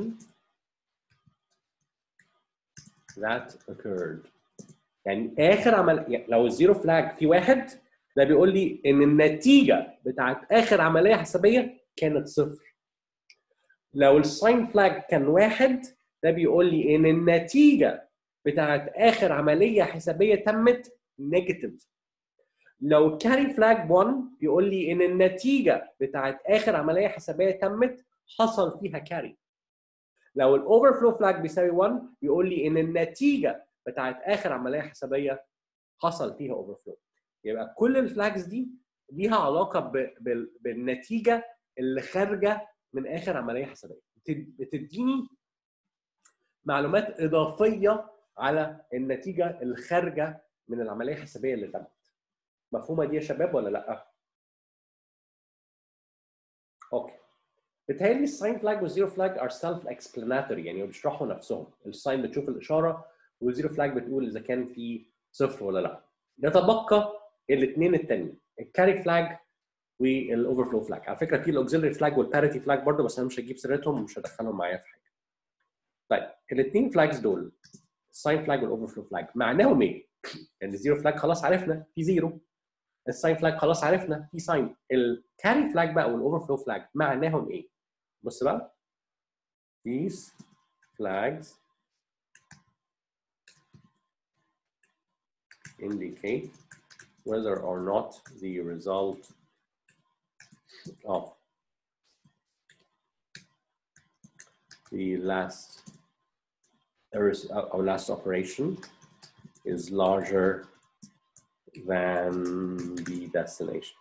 that occurred يعني اخر عمل يعني لو الزيرو فلاج في واحد ده بيقول لي ان النتيجه بتاعت اخر عمليه حسابيه كانت صفر لو الساين فلاج كان واحد ده بيقول لي ان النتيجه بتاعت اخر عمليه حسابيه تمت نيجاتيف لو الكاري فلاج 1 بيقول لي ان النتيجه بتاعت اخر عمليه حسابيه تمت حصل فيها كاري لو الاوفر فلو فلاج بيساوي 1 بيقول لي ان النتيجه بتاعت اخر عمليه حسابيه حصل فيها اوفر فلو يبقى كل الفلاجز دي ليها علاقه ب... بال... بالنتيجه اللي خارجه من اخر عمليه حسابيه بتد- بتديني معلومات اضافيه على النتيجه اللي خارجه من العمليه الحسابيه اللي تمت مفهومه دي يا شباب ولا لا اوكي بتهيألي الساين فلاج والزيرو فلاج ار سيلف اكسبلاناتوري يعني بيشرحوا نفسهم الساين بتشوف الاشاره والزيرو فلاج بتقول اذا كان في صفر ولا لا يتبقى الاثنين التانيين الكاري فلاج والاوفر فلو فلاج على فكره في الاوكسيلري فلاج والباريتي فلاج برضه بس انا مش هجيب سيرتهم ومش هدخلهم معايا في حاجه طيب الاثنين فلاجز دول الساين فلاج والاوفر فلو فلاج معناهم ايه؟ يعني الزيرو فلاج خلاص عرفنا في زيرو الساين فلاج خلاص عرفنا في ساين الكاري فلاج بقى والاوفر فلو فلاج معناهم ايه؟ بص بقى these flags indicate whether or not the result of the last aris- uh, or last operation is larger than the destination.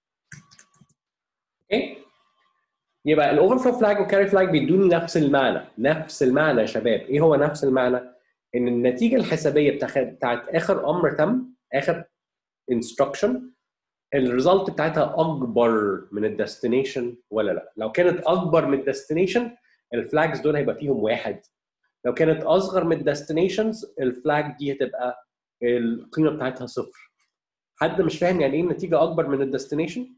Okay? يبقى الاوفر فلو فلاج والكاري فلاج بيدوني نفس المعنى نفس المعنى يا شباب ايه هو نفس المعنى ان النتيجه الحسابيه بتاخ- بتاعت اخر امر تم اخر انستراكشن الريزلت بتاعتها اكبر من الديستنيشن ولا لا لو كانت اكبر من الديستنيشن الفلاجز دول هيبقى فيهم واحد لو كانت اصغر من الديستنيشنز الفلاج دي هتبقى القيمه بتاعتها صفر حد مش فاهم يعني ايه النتيجه اكبر من الديستنيشن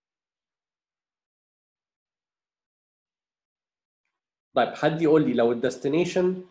طيب حد يقول لي لو الديستنيشن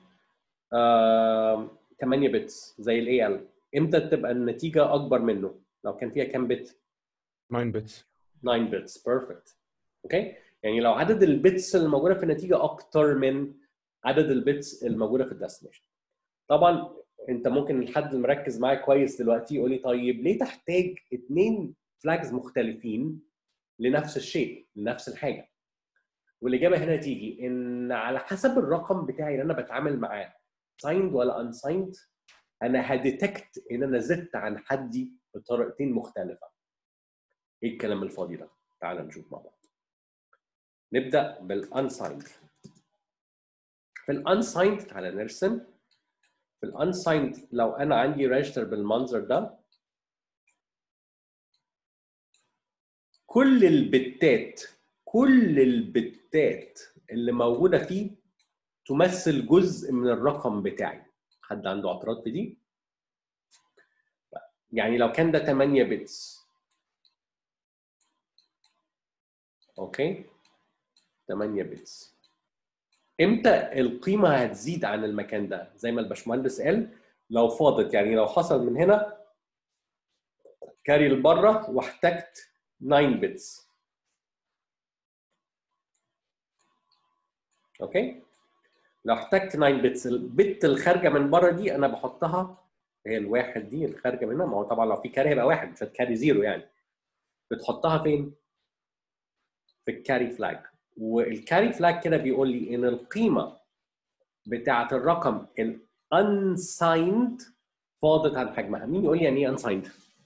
8 بتس زي الاي ال امتى تبقى النتيجه اكبر منه لو كان فيها كام بت 9 بيتس 9 بتس بيرفكت اوكي يعني لو عدد البيتس الموجوده في النتيجه اكتر من عدد البيتس الموجوده في الديستنيشن طبعا انت ممكن الحد المركز معايا كويس دلوقتي يقول لي طيب ليه تحتاج اثنين فلاجز مختلفين لنفس الشيء لنفس الحاجه والاجابه هنا تيجي ان على حسب الرقم بتاعي اللي انا بتعامل معاه سايند ولا انسايند انا هديتكت ان انا زدت عن حدي بطريقتين مختلفه ايه الكلام الفاضي ده تعال نشوف مع بعض نبدا بالانسايند في الانسايند تعال نرسم في الانسايند لو انا عندي ريجستر بالمنظر ده كل البتات كل البتات اللي موجوده فيه تمثل جزء من الرقم بتاعي حد عنده اعتراض في دي يعني لو كان ده 8 بتس اوكي 8 بتس امتى القيمه هتزيد عن المكان ده زي ما الباشمهندس قال لو فاضت يعني لو حصل من هنا كاري لبره واحتجت 9 بتس اوكي لو احتجت 9 بتس البت الخارجه من بره دي انا بحطها هي الواحد دي الخارجه منها ما هو طبعا لو في كاري هيبقى واحد مش هتكاري زيرو يعني بتحطها فين؟ في الكاري فلاج والكاري فلاج كده بيقول لي ان القيمه بتاعه الرقم الانسايند فاضت عن حجمها مين يقول لي يعني ايه انسايند؟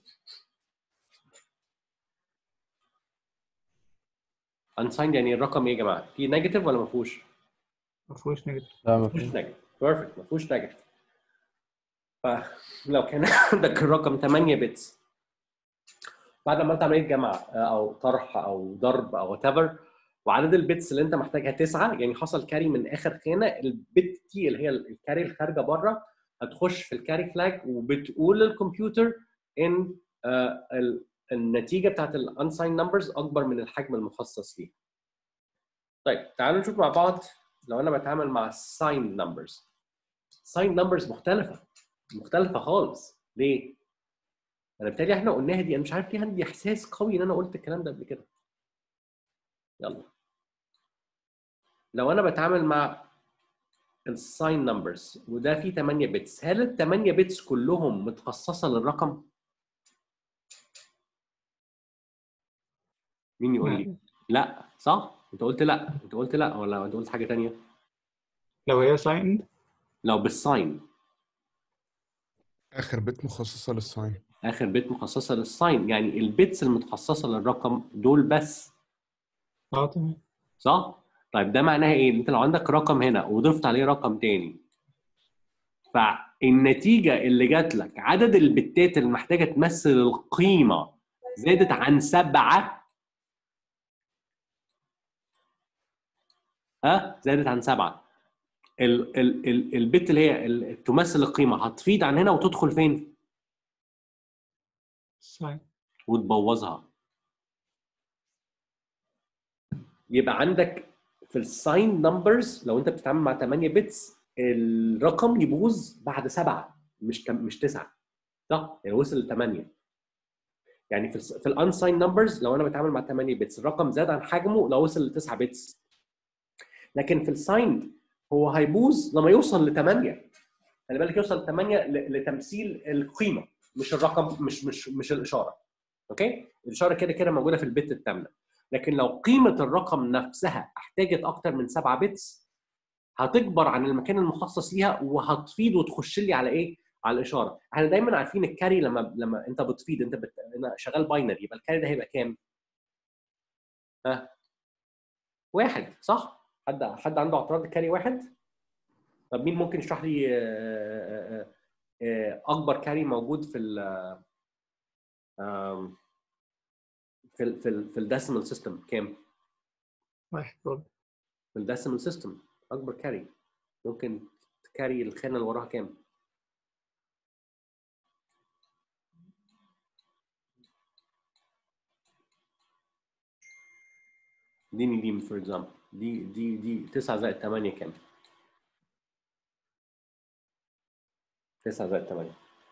انسايند يعني الرقم ايه يا جماعه؟ في نيجاتيف ولا ما فيهوش؟ ما فيهوش نيجاتيف لا ما فيهوش مفهوم نيجاتيف بيرفكت ما فيهوش نيجاتيف فلو كان عندك الرقم 8 بتس بعد ما عملت عمليه جمع آه، او طرح او ضرب او وات ايفر وعدد البيتس اللي انت محتاجها تسعه يعني حصل كاري من اخر خانه البت دي اللي هي الكاري الخارجه بره هتخش في الكاري فلاج وبتقول للكمبيوتر ان آه، ال- النتيجه بتاعت الانساين نمبرز اكبر من الحجم المخصص ليها. طيب تعالوا نشوف مع بعض لو انا بتعامل مع ساين نمبرز. ساين نمبرز مختلفه مختلفه خالص ليه؟ انا بالتالي احنا قلناها دي انا مش عارف ليه عندي احساس قوي ان انا قلت الكلام ده قبل كده. يلا. لو انا بتعامل مع الساين نمبرز وده فيه 8 بيتس هل ال 8 بيتس كلهم متخصصه للرقم؟ مين يقول لي؟ لا صح؟ انت قلت لا انت قلت لا ولا انت قلت حاجه تانية؟ لو هي سايند لو بالساين اخر بيت مخصصه للساين اخر بيت مخصصه للساين يعني البيتس المتخصصه للرقم دول بس اه تمام صح؟ طيب ده معناها ايه؟ انت لو عندك رقم هنا وضفت عليه رقم تاني فالنتيجه اللي جات لك عدد البتات اللي محتاجه تمثل القيمه زادت عن سبعه ها زادت عن سبعه ال ال ال البت اللي هي ال- تمثل القيمه هتفيض عن هنا وتدخل فين؟ ساين وتبوظها يبقى عندك في الساين نمبرز لو انت بتتعامل مع 8 بتس الرقم يبوظ بعد سبعه مش تم- مش تسعه صح؟ يعني وصل ل 8 يعني في ال في الانساين نمبرز لو انا بتعامل مع 8 بتس الرقم زاد عن حجمه لو وصل ل 9 بتس لكن في السايند هو هيبوظ لما يوصل ل 8 خلي بالك يوصل ل 8 ل- لتمثيل القيمه مش الرقم مش مش مش الاشاره اوكي الاشاره كده كده موجوده في البت الثامنه لكن لو قيمه الرقم نفسها احتاجت اكتر من 7 بتس هتكبر عن المكان المخصص ليها وهتفيض وتخش لي على ايه؟ على الاشاره احنا دايما عارفين الكاري لما لما انت بتفيض انت بت... أنا شغال باينري يبقى الكاري ده هيبقى كام؟ ها واحد صح؟ حد حد عنده اعتراض الكاري واحد؟ طب مين ممكن يشرح لي آه، آه، آه، آه، اكبر كاري موجود في ال آم، في ال في ال في الديسيمال سيستم كام؟ واحد برضه في الديسيمال سيستم اكبر كاري ممكن تكاري الخانه اللي وراها كام؟ اديني دي فور اكزامبل دي دي دي 9 زائد 8 كام؟ 9 زائد 8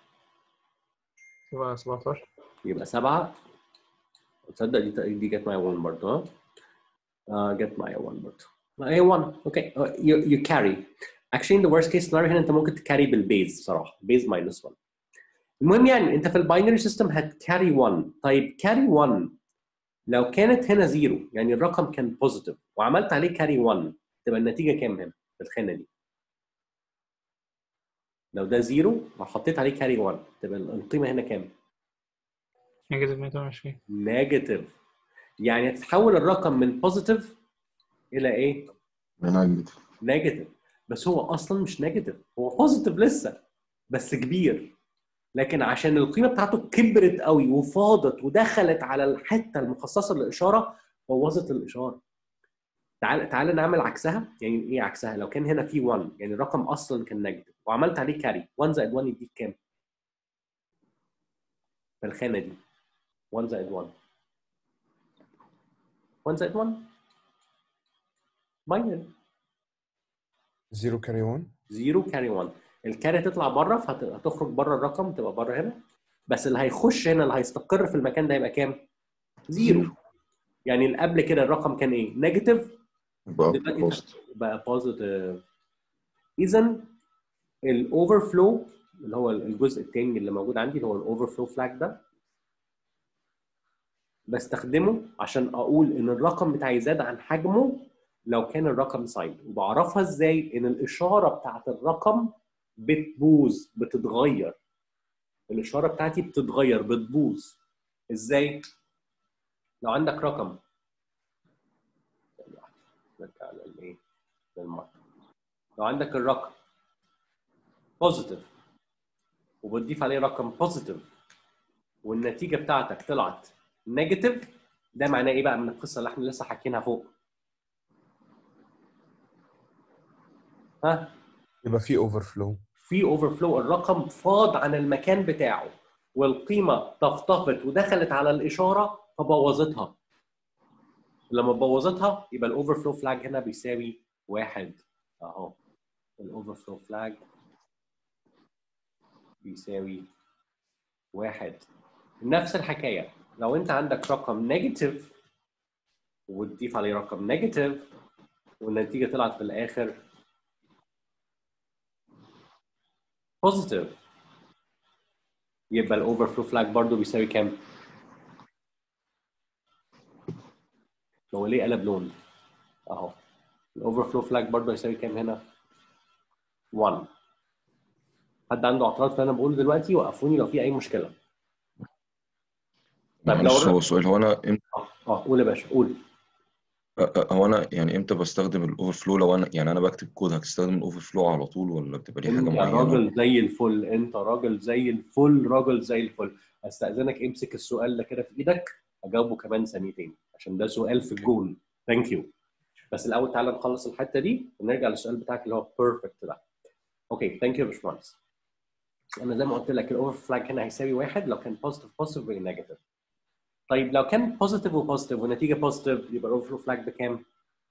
تبقى 17 يبقى 7 تصدق دي دي جت معايا 1 برضه ها؟ اه جت معايا 1 برضه ما هي 1 اوكي يو يو كاري actually in the worst case scenario هنا انت ممكن تكاري بالبيز صراحه بيز ماينس 1 المهم يعني انت في الباينري سيستم هتكاري 1 طيب كاري 1 لو كانت هنا زيرو يعني الرقم كان بوزيتيف وعملت عليه كاري 1 تبقى النتيجه كام هنا في الخانه دي لو ده زيرو وحطيت عليه كاري 1 تبقى القيمه هنا كام نيجاتيف 128 نيجاتيف يعني هتتحول الرقم من بوزيتيف الى ايه نيجاتيف نيجاتيف بس هو اصلا مش نيجاتيف هو بوزيتيف لسه بس كبير لكن عشان القيمه بتاعته كبرت قوي وفاضت ودخلت على الحته المخصصه للاشاره بوظت الاشاره تعال تعال نعمل عكسها يعني ايه عكسها لو كان هنا في 1 يعني الرقم اصلا كان نيجاتيف وعملت عليه كاري 1 زائد 1 يديك كام في الخانه دي 1 زائد 1 1 زائد 1 باينري زيرو كاري 1 0 كاري 1 الكاري تطلع بره فهتخرج بره الرقم تبقى بره هنا بس اللي هيخش هنا اللي هيستقر في المكان ده يبقى كام؟ زيرو يعني اللي قبل كده الرقم كان ايه؟ نيجاتيف يبقى دلوقتي بوست بقى بوزيتيف اذا الاوفر فلو اللي هو الجزء الثاني اللي موجود عندي اللي هو الاوفر فلو فلاج ده بستخدمه عشان اقول ان الرقم بتاعي زاد عن حجمه لو كان الرقم ساين وبعرفها ازاي ان الاشاره بتاعت الرقم بتبوظ بتتغير الاشاره بتاعتي بتتغير بتبوظ ازاي لو عندك رقم نرجع للايه للمارك لو عندك الرقم بوزيتيف وبتضيف عليه رقم بوزيتيف والنتيجه بتاعتك طلعت نيجاتيف ده معناه ايه بقى من القصه اللي احنا لسه حاكينها فوق ها يبقى في اوفر فلو في اوفر فلو الرقم فاض عن المكان بتاعه والقيمه طفطفت ودخلت على الاشاره فبوظتها لما بوظتها يبقى الاوفر فلو فلاج هنا بيساوي واحد اهو الاوفر فلو فلاج بيساوي واحد نفس الحكايه لو انت عندك رقم نيجاتيف وتضيف عليه رقم نيجاتيف والنتيجه طلعت في الاخر بوزيتيف يبقى الاوفر فلو فلاج برضه بيساوي كام؟ هو ليه قلب لون؟ اهو الاوفر فلو فلاج برضه هيساوي كام هنا؟ 1 حد عنده اعتراض في اللي انا بقوله دلوقتي وقفوني لو في اي مشكله طيب لو معلش الر- هو سؤال هو انا امتى اه اه قول يا باشا قول هو انا يعني امتى بستخدم الاوفر فلو لو انا يعني انا بكتب كود هتستخدم الاوفر فلو على طول ولا بتبقى ليه حاجه انت معينه؟ راجل زي الفل انت راجل زي الفل راجل زي الفل استاذنك امسك السؤال ده كده في ايدك اجاوبه كمان ثانيتين عشان ده سؤال في الجون ثانك يو بس الاول تعالى نخلص الحته دي ونرجع للسؤال بتاعك اللي هو بيرفكت ده اوكي ثانك يو يا باشمهندس انا زي ما قلت لك الاوفر فلاج هنا هيساوي واحد لو كان بوزيتيف بوزيتيف ونيجاتيف طيب لو كان بوزيتيف وبوزيتيف والنتيجه بوزيتيف يبقى الاوفر فلاج بكام؟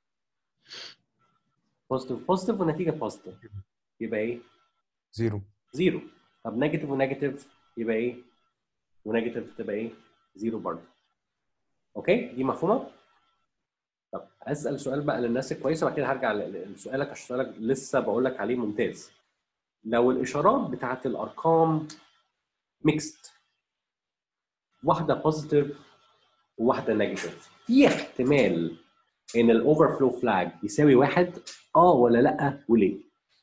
بوزيتيف بوزيتيف والنتيجه بوزيتيف يبقى ايه؟ زيرو زيرو طب نيجاتيف ونيجاتيف يبقى ايه؟ ونيجاتيف تبقى ايه؟ زيرو برضه. اوكي؟ دي مفهومه؟ طب اسال سؤال بقى للناس الكويسه وبعد كده هرجع ل- ل- لسؤالك عشان سؤالك لسه بقول لك عليه ممتاز. لو الاشارات بتاعت الارقام ميكست واحده بوزيتيف وواحده نيجاتيف في احتمال ان الاوفر فلو فلاج يساوي واحد اه ولا لا وليه؟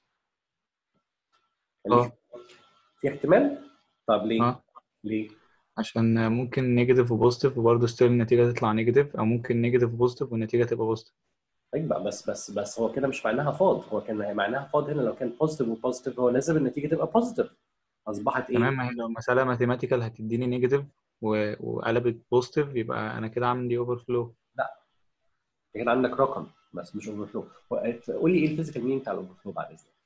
اه في احتمال؟ طب ليه؟ اه ليه؟ عشان ممكن نيجاتيف وبوزيتيف وبرضه ستيل النتيجة تطلع نيجاتيف أو ممكن نيجاتيف وبوزيتيف والنتيجة تبقى بوزيتيف طيب بقى بس بس بس هو كده مش معناها فاض هو كان معناها فاض هنا لو كان بوزيتيف وبوزيتيف هو لازم النتيجه تبقى بوزيتيف اصبحت ايه؟ تمام ما هي لو مسألة ماثيماتيكال هتديني نيجاتيف وقلبت بوزيتيف يبقى أنا كده عندي أوفر فلو كان عندك رقم بس مش اوفر فلو قول لي ايه الفيزيكال مين بتاع الاوفر فلو بعد اذنك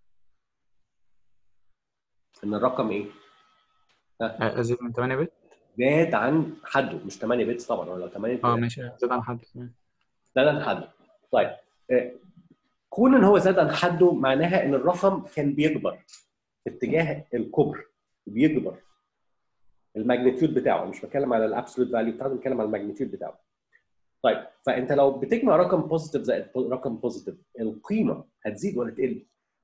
ان الرقم ايه؟ ها أزيد من 8 بت زاد عن حده مش 8 بيتس طبعا ولا 8 اه ماشي زاد عن حد تمام. زاد عن حده طيب آه، كون ان هو زاد عن حده معناها ان الرقم كان بيكبر في اتجاه الكبر بيكبر الماجنتيود بتاعه مش بتكلم على الابسولوت فاليو بتاعته بتكلم على الماجنتيود بتاعه طيب فانت لو بتجمع رقم بوزيتيف زائد رقم بوزيتيف القيمه هتزيد ولا تقل؟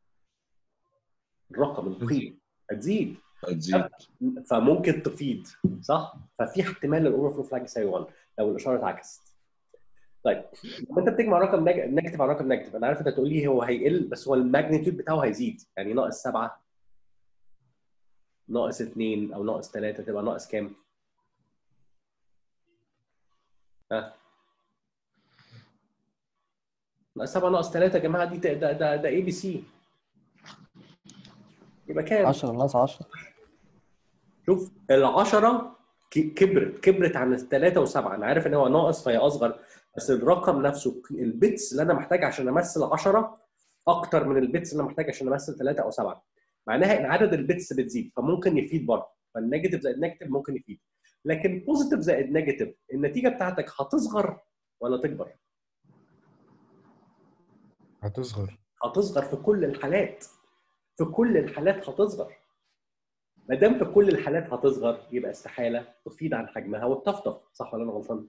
الرقم القيمه هتزيد هتزيد فممكن تفيض صح؟ ففي احتمال الاوفر فلو فلاج يساوي 1 لو الاشاره اتعكست. طيب لما انت بتجمع رقم نيج- نيجاتيف على رقم نيجاتيف انا عارف انت تقول لي هو هيقل بس هو الماجنتيود بتاعه هيزيد يعني ناقص 7 ناقص 2 او ناقص 3 تبقى ناقص كام؟ ها؟ ناقص 7 ناقص 3 يا جماعه دي ده ده ده, ده اي بي سي يبقى كام؟ 10 ناقص 10 شوف العشرة ك- كبرت كبرت عن الثلاثة وسبعة أنا عارف إن هو ناقص فهي أصغر بس الرقم نفسه البيتس اللي أنا محتاج عشان أمثل 10 أكتر من البيتس اللي أنا محتاج عشان أمثل ثلاثة أو سبعة معناها إن عدد البيتس بتزيد فممكن يفيد برضه فالنيجاتيف زائد نيجاتيف ممكن يفيد لكن بوزيتيف زائد نيجاتيف النتيجة بتاعتك هتصغر ولا تكبر؟ هتصغر هتصغر في كل الحالات في كل الحالات هتصغر ما دام في كل الحالات هتصغر يبقى استحاله تفيد عن حجمها وتطفطف صح ولا انا غلطان؟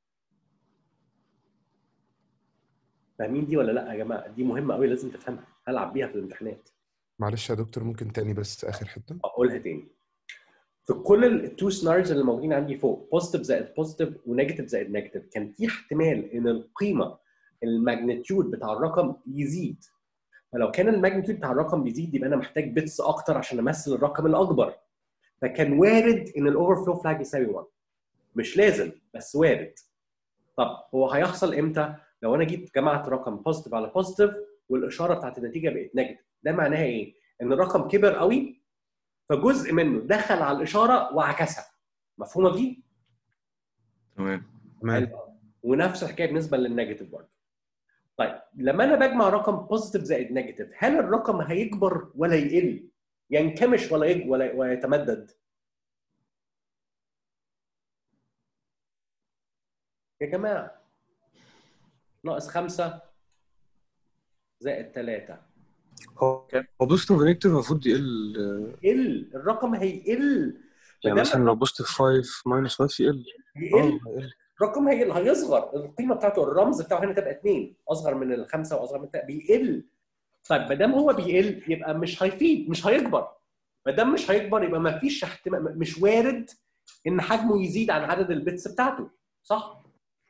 فاهمين دي ولا لا يا جماعه؟ دي مهمه قوي لازم تفهمها هلعب بيها في الامتحانات معلش يا دكتور ممكن تاني بس اخر حته اقولها تاني في كل التو سيناريوز اللي موجودين عندي فوق بوزيتيف زائد بوزيتيف ونيجاتيف زائد نيجاتيف كان في احتمال ان القيمه الماجنتيود بتاع الرقم يزيد فلو كان الماجنتيود بتاع الرقم بيزيد يبقى انا محتاج بيتس اكتر عشان امثل الرقم الاكبر فكان وارد ان الاوفر فلو فلاج يساوي 1 مش لازم بس وارد طب هو هيحصل امتى لو انا جيت جمعت رقم بوزيتيف على بوزيتيف والاشاره بتاعت النتيجه بقت نيجاتيف ده معناها ايه ان الرقم كبر قوي فجزء منه دخل على الاشاره وعكسها مفهومه دي تمام تمام حلو. ونفس الحكايه بالنسبه للنيجاتيف برضه طيب لما انا بجمع رقم بوزيتيف زائد نيجاتيف هل الرقم هيكبر ولا يقل ينكمش ولا يج... ولا ويتمدد يا جماعه ناقص خمسة زائد ثلاثة هو هو بوزيتيف ونيجاتيف المفروض يقل يقل الرقم هيقل يعني ما دام مثلا لو بوزيتيف 5 ماينس 5 يقل اه يقل هيقل الرقم هيقل هيصغر القيمه بتاعته الرمز بتاعه هنا تبقى 2 اصغر من الخمسه واصغر من التلاتة. بيقل طيب ما دام هو بيقل يبقى مش هيفيد مش هيكبر ما دام مش هيكبر يبقى ما فيش احتمال مش وارد ان حجمه يزيد عن عدد البيتس بتاعته صح؟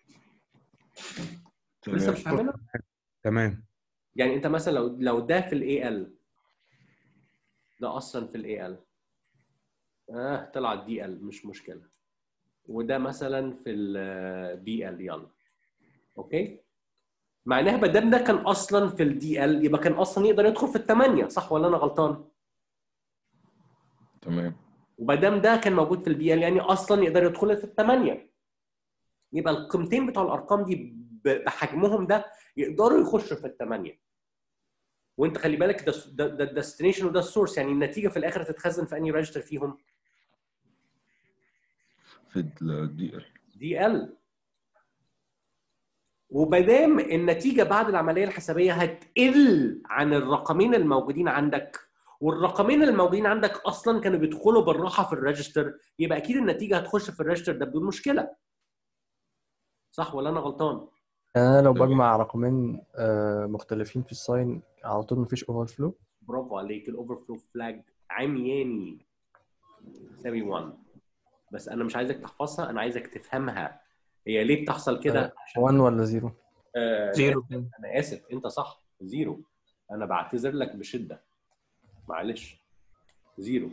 لسه مش تمام فاهمينها؟ تمام يعني انت مثلا لو لو ده في الاي ال ده اصلا في الاي ال اه طلع الدي ال مش مشكله وده مثلا في البي ال يلا اوكي معناها ما دام ده كان اصلا في الدي ال يبقى كان اصلا يقدر يدخل في الثمانيه صح ولا انا غلطان؟ تمام وما دام ده كان موجود في البي ال يعني اصلا يقدر يدخل في الثمانيه يبقى القيمتين بتوع الارقام دي ب- بحجمهم ده يقدروا يخشوا في الثمانيه وانت خلي بالك ده ده ده الديستنيشن وده السورس يعني النتيجه في الاخر تتخزن في انهي ريجستر فيهم في الدي ال دي ال ومادام النتيجه بعد العمليه الحسابيه هتقل عن الرقمين الموجودين عندك والرقمين الموجودين عندك اصلا كانوا بيدخلوا بالراحه في الريجستر يبقى اكيد النتيجه هتخش في الريجستر ده بدون مشكله صح ولا انا غلطان؟ يعني انا لو تمام. بجمع رقمين آه، مختلفين في الساين على طول مفيش اوفر فلو برافو عليك الاوفر فلو فلاج عمياني يساوي 1 بس انا مش عايزك تحفظها انا عايزك تفهمها هي ليه بتحصل كده؟ عشان 1 ولا 0 آه، زيرو انا اسف انت صح زيرو انا بعتذر لك بشده معلش زيرو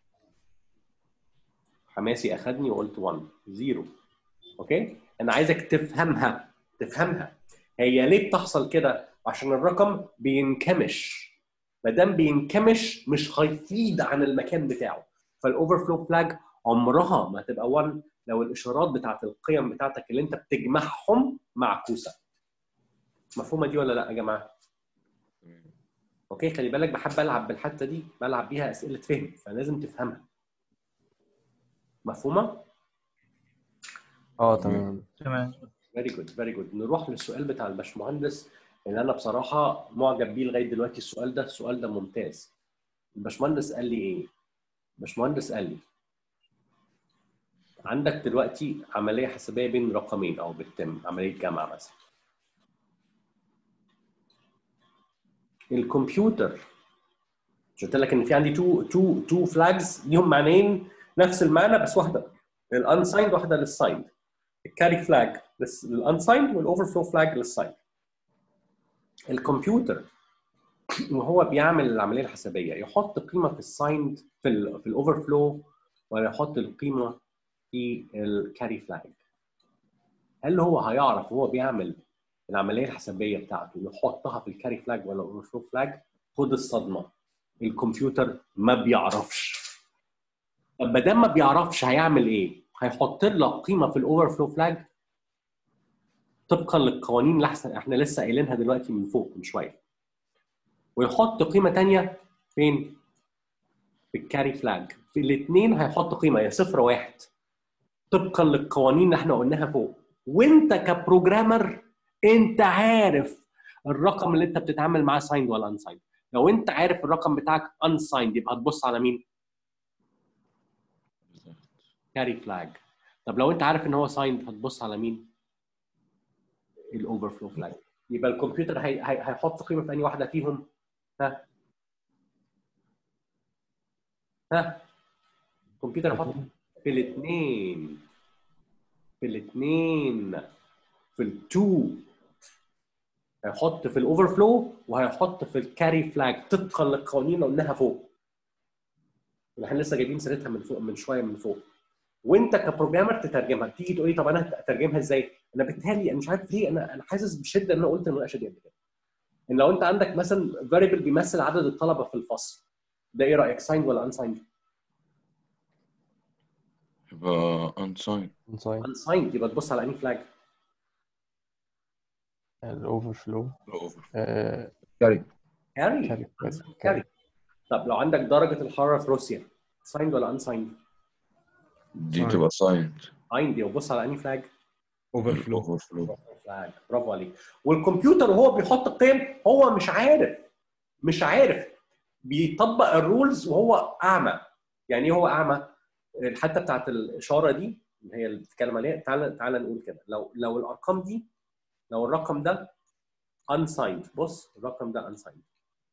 حماسي اخدني وقلت 1 زيرو اوكي انا عايزك تفهمها تفهمها هي ليه بتحصل كده عشان الرقم بينكمش ما دام بينكمش مش هيفيد عن المكان بتاعه فالاوفر فلو فلاج عمرها ما هتبقى 1 لو الاشارات بتاعت القيم بتاعتك اللي انت بتجمعهم معكوسه مفهومه دي ولا لا يا جماعه اوكي خلي بالك بحب العب بالحته دي بلعب بيها اسئله فهم فلازم تفهمها مفهومه اه تمام تمام فيري جود فيري جود نروح للسؤال بتاع الباشمهندس اللي انا بصراحه معجب بيه لغايه دلوقتي السؤال ده السؤال ده ممتاز الباشمهندس قال لي ايه الباشمهندس قال لي عندك دلوقتي عمليه حسابيه بين رقمين او بتتم عمليه جمع مثلا الكمبيوتر مش قلت لك ان في عندي تو تو تو فلاجز ليهم معنيين نفس المعنى بس واحده الانسايند واحده للسايند الكاري فلاج للانسايند والاوفر فلو فلاج للسايند الكمبيوتر وهو بيعمل العمليه الحسابيه يحط قيمه في السايند في ال في الاوفر فلو ولا يحط القيمه في الكاري فلاج هل هو هيعرف وهو بيعمل العمليه الحسابيه بتاعته يحطها في الكاري فلاج ولا الاوفر فلو فلاج خد الصدمه الكمبيوتر ما بيعرفش طب ما دام ما بيعرفش هيعمل ايه؟ هيحط لك قيمه في الاوفر فلو فلاج طبقا للقوانين اللي احسن احنا لسه قايلينها دلوقتي من فوق من شويه ويحط قيمه ثانيه فين؟ في الكاري فلاج في الاثنين هيحط قيمه يا صفر واحد طبقا للقوانين اللي احنا قلناها فوق وانت كبروجرامر انت عارف الرقم اللي انت بتتعامل معاه سايند ولا انسايند لو انت عارف الرقم بتاعك انسايند يبقى هتبص على مين؟ كاري فلاج طب لو انت عارف ان هو سايند هتبص على مين؟ الاوفر فلو فلاج يبقى الكمبيوتر هي... هي... هيحط قيمه في انهي واحده فيهم؟ ها؟ ها؟ الكمبيوتر هيحط في الاثنين في الاثنين في التو هيحط في الاوفر فلو وهيحط في الكاري فلاج طبقا للقوانين اللي قلناها فوق اللي احنا لسه جايبين سيرتها من فوق من شويه من فوق وانت كبروجرامر تترجمها تيجي تقول لي طب انا اترجمها ازاي؟ انا بالتالي انا مش عارف ليه انا انا حاسس بشده ان انا قلت المناقشه دي قبل كده. ان لو انت عندك مثلا فاريبل بيمثل عدد الطلبه في الفصل ده ايه رايك سايند ولا انسايند؟ يبقى unsigned unsigned unsigned يبقى تبص على انهي فلاج الاوفرفلو الأوفر آه كاري كاري كاري كاري طب لو عندك درجه الحراره في روسيا signed ولا unsigned؟ دي Signed. تبقى signed signed يبقى بص على انهي فلاج اوفرفلو overflow فلاج برافو عليك والكمبيوتر وهو بيحط القيم هو مش عارف مش عارف بيطبق الرولز وهو اعمى يعني ايه هو اعمى الحته بتاعت الاشاره دي اللي هي اللي بتتكلم عليها تعال تعال نقول كده لو لو الارقام دي لو الرقم ده unsigned بص الرقم ده unsigned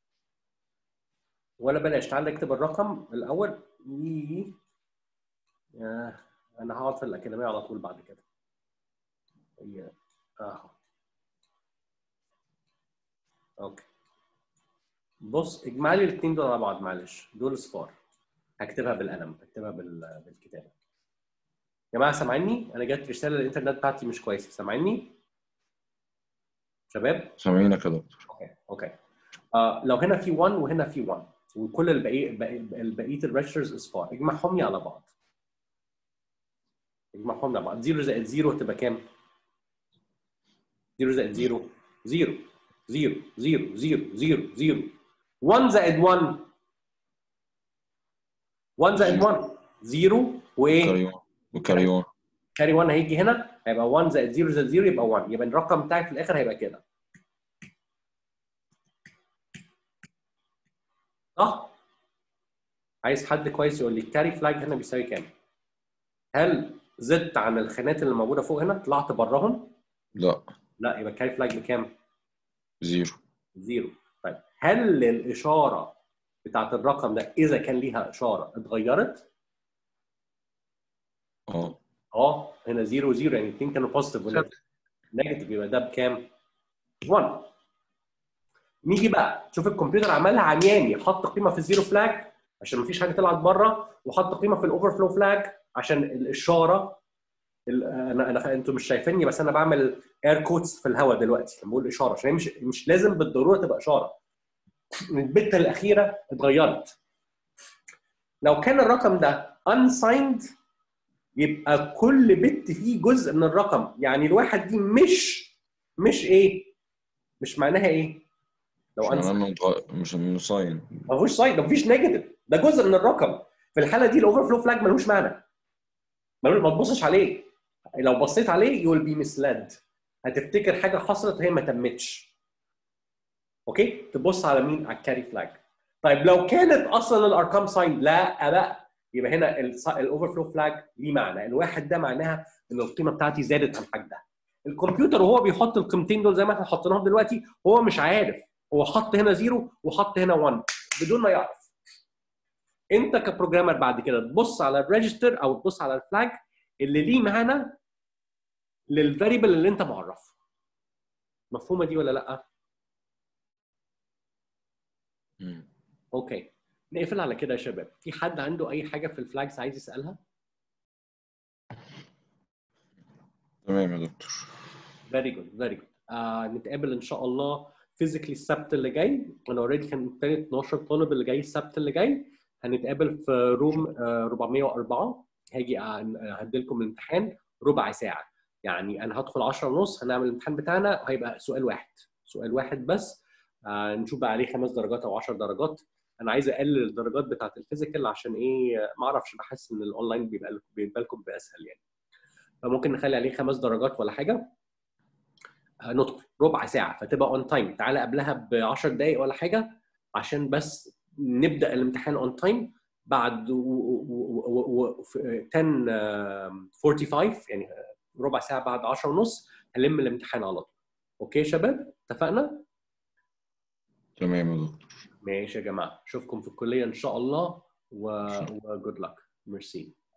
ولا بلاش تعال نكتب الرقم الاول و آه، انا هقعد في الاكاديميه على طول بعد كده هي اهو اوكي بص اجمع لي الاثنين دول على بعض معلش دول صفار هكتبها بالقلم هكتبها بال... بالكتابه يا جماعه سامعيني انا جات رساله الانترنت بتاعتي مش كويسه سامعيني شباب سامعينك يا دكتور اوكي اوكي آه لو هنا في 1 وهنا في 1 وكل البقيه بقيه الريجسترز اصفار اجمعهم لي على بعض اجمعهم على بعض 0 زائد 0 هتبقى كام؟ 0 زائد 0 0 0 0 0 0 0 1 زائد 1 1 زائد 1 0 وايه؟ كاري اون وكاري اون كاري 1 هيجي هنا هيبقى 1 زائد 0 زائد 0 يبقى 1 يبقى الرقم بتاعك في الاخر هيبقى كده صح؟ عايز حد كويس يقول لي الكاري فلاج هنا بيساوي كام؟ هل زدت عن الخانات اللي موجوده فوق هنا طلعت براهم؟ لا لا يبقى الكاري فلاج بكام؟ زيرو زيرو طيب هل الاشاره بتاعت الرقم ده اذا كان ليها اشاره اتغيرت؟ اه اه هنا 0 0 يعني الاثنين كانوا بوزيتيف ونيجاتيف نيجاتيف يبقى ده بكام؟ 1 نيجي بقى شوف الكمبيوتر عملها عمياني حط قيمه في الزيرو فلاج عشان مفيش حاجه طلعت بره وحط قيمه في الاوفر فلو فلاج عشان الاشاره ال- انا انا انتوا مش شايفيني بس انا بعمل اير كوتس في الهواء دلوقتي لما بقول اشاره عشان هي مش مش لازم بالضروره تبقى اشاره البت الاخيره اتغيرت لو كان الرقم ده unsigned يبقى كل بت فيه جزء من الرقم يعني الواحد دي مش مش ايه مش معناها ايه لو مش unsigned معناه انه متغ- مش انه ساين ما فيهوش سايد ما فيش نيجاتيف ده جزء من الرقم في الحاله دي الاوفر فلو فلاج ملوش معنى ملوش- ما تبصش عليه لو بصيت عليه يو ويل بي مسلد هتفتكر حاجه حصلت هي ما تمتش اوكي تبص على مين على الكاري فلاج طيب لو كانت اصلا الارقام ساين لا بقى يبقى هنا الاوفر فلو فلاج ليه معنى الواحد ده معناها ان القيمه بتاعتي زادت عن حدها الكمبيوتر وهو بيحط القيمتين دول زي ما احنا حطيناهم دلوقتي هو مش عارف هو حط هنا زيرو وحط هنا 1 بدون ما يعرف انت كبروجرامر بعد كده تبص على الريجستر او تبص على الفلاج اللي ليه معنى للفاريبل اللي انت معرفه مفهومه دي ولا لا مم. اوكي نقفل على كده يا شباب في حد عنده اي حاجه في الفلاجز عايز يسالها تمام يا دكتور فيري جود فيري جود نتقابل ان شاء الله فيزيكلي السبت اللي جاي انا اوريدي كان تاني 12 طالب اللي جاي السبت اللي جاي هنتقابل في روم آه، 404 هاجي هدي لكم الامتحان ربع ساعه يعني انا هدخل 10 ونص هنعمل الامتحان بتاعنا هيبقى سؤال واحد سؤال واحد بس آه، نشوف بقى عليه خمس درجات او 10 درجات انا عايز اقلل الدرجات بتاعت الفيزيكال عشان ايه ما اعرفش بحس ان الاونلاين بيبقى لكم- بيبقى لكم باسهل يعني فممكن نخلي عليه خمس درجات ولا حاجه آه، ندخل ربع ساعه فتبقى اون تايم تعالى قبلها ب 10 دقائق ولا حاجه عشان بس نبدا الامتحان اون تايم بعد و- و- و- و- في 10 آه، 45 يعني ربع ساعه بعد 10 ونص هنلم الامتحان على طول اوكي يا شباب اتفقنا تمام يا دكتور ماشي يا جماعه اشوفكم في الكليه ان شاء الله و جود لك ميرسي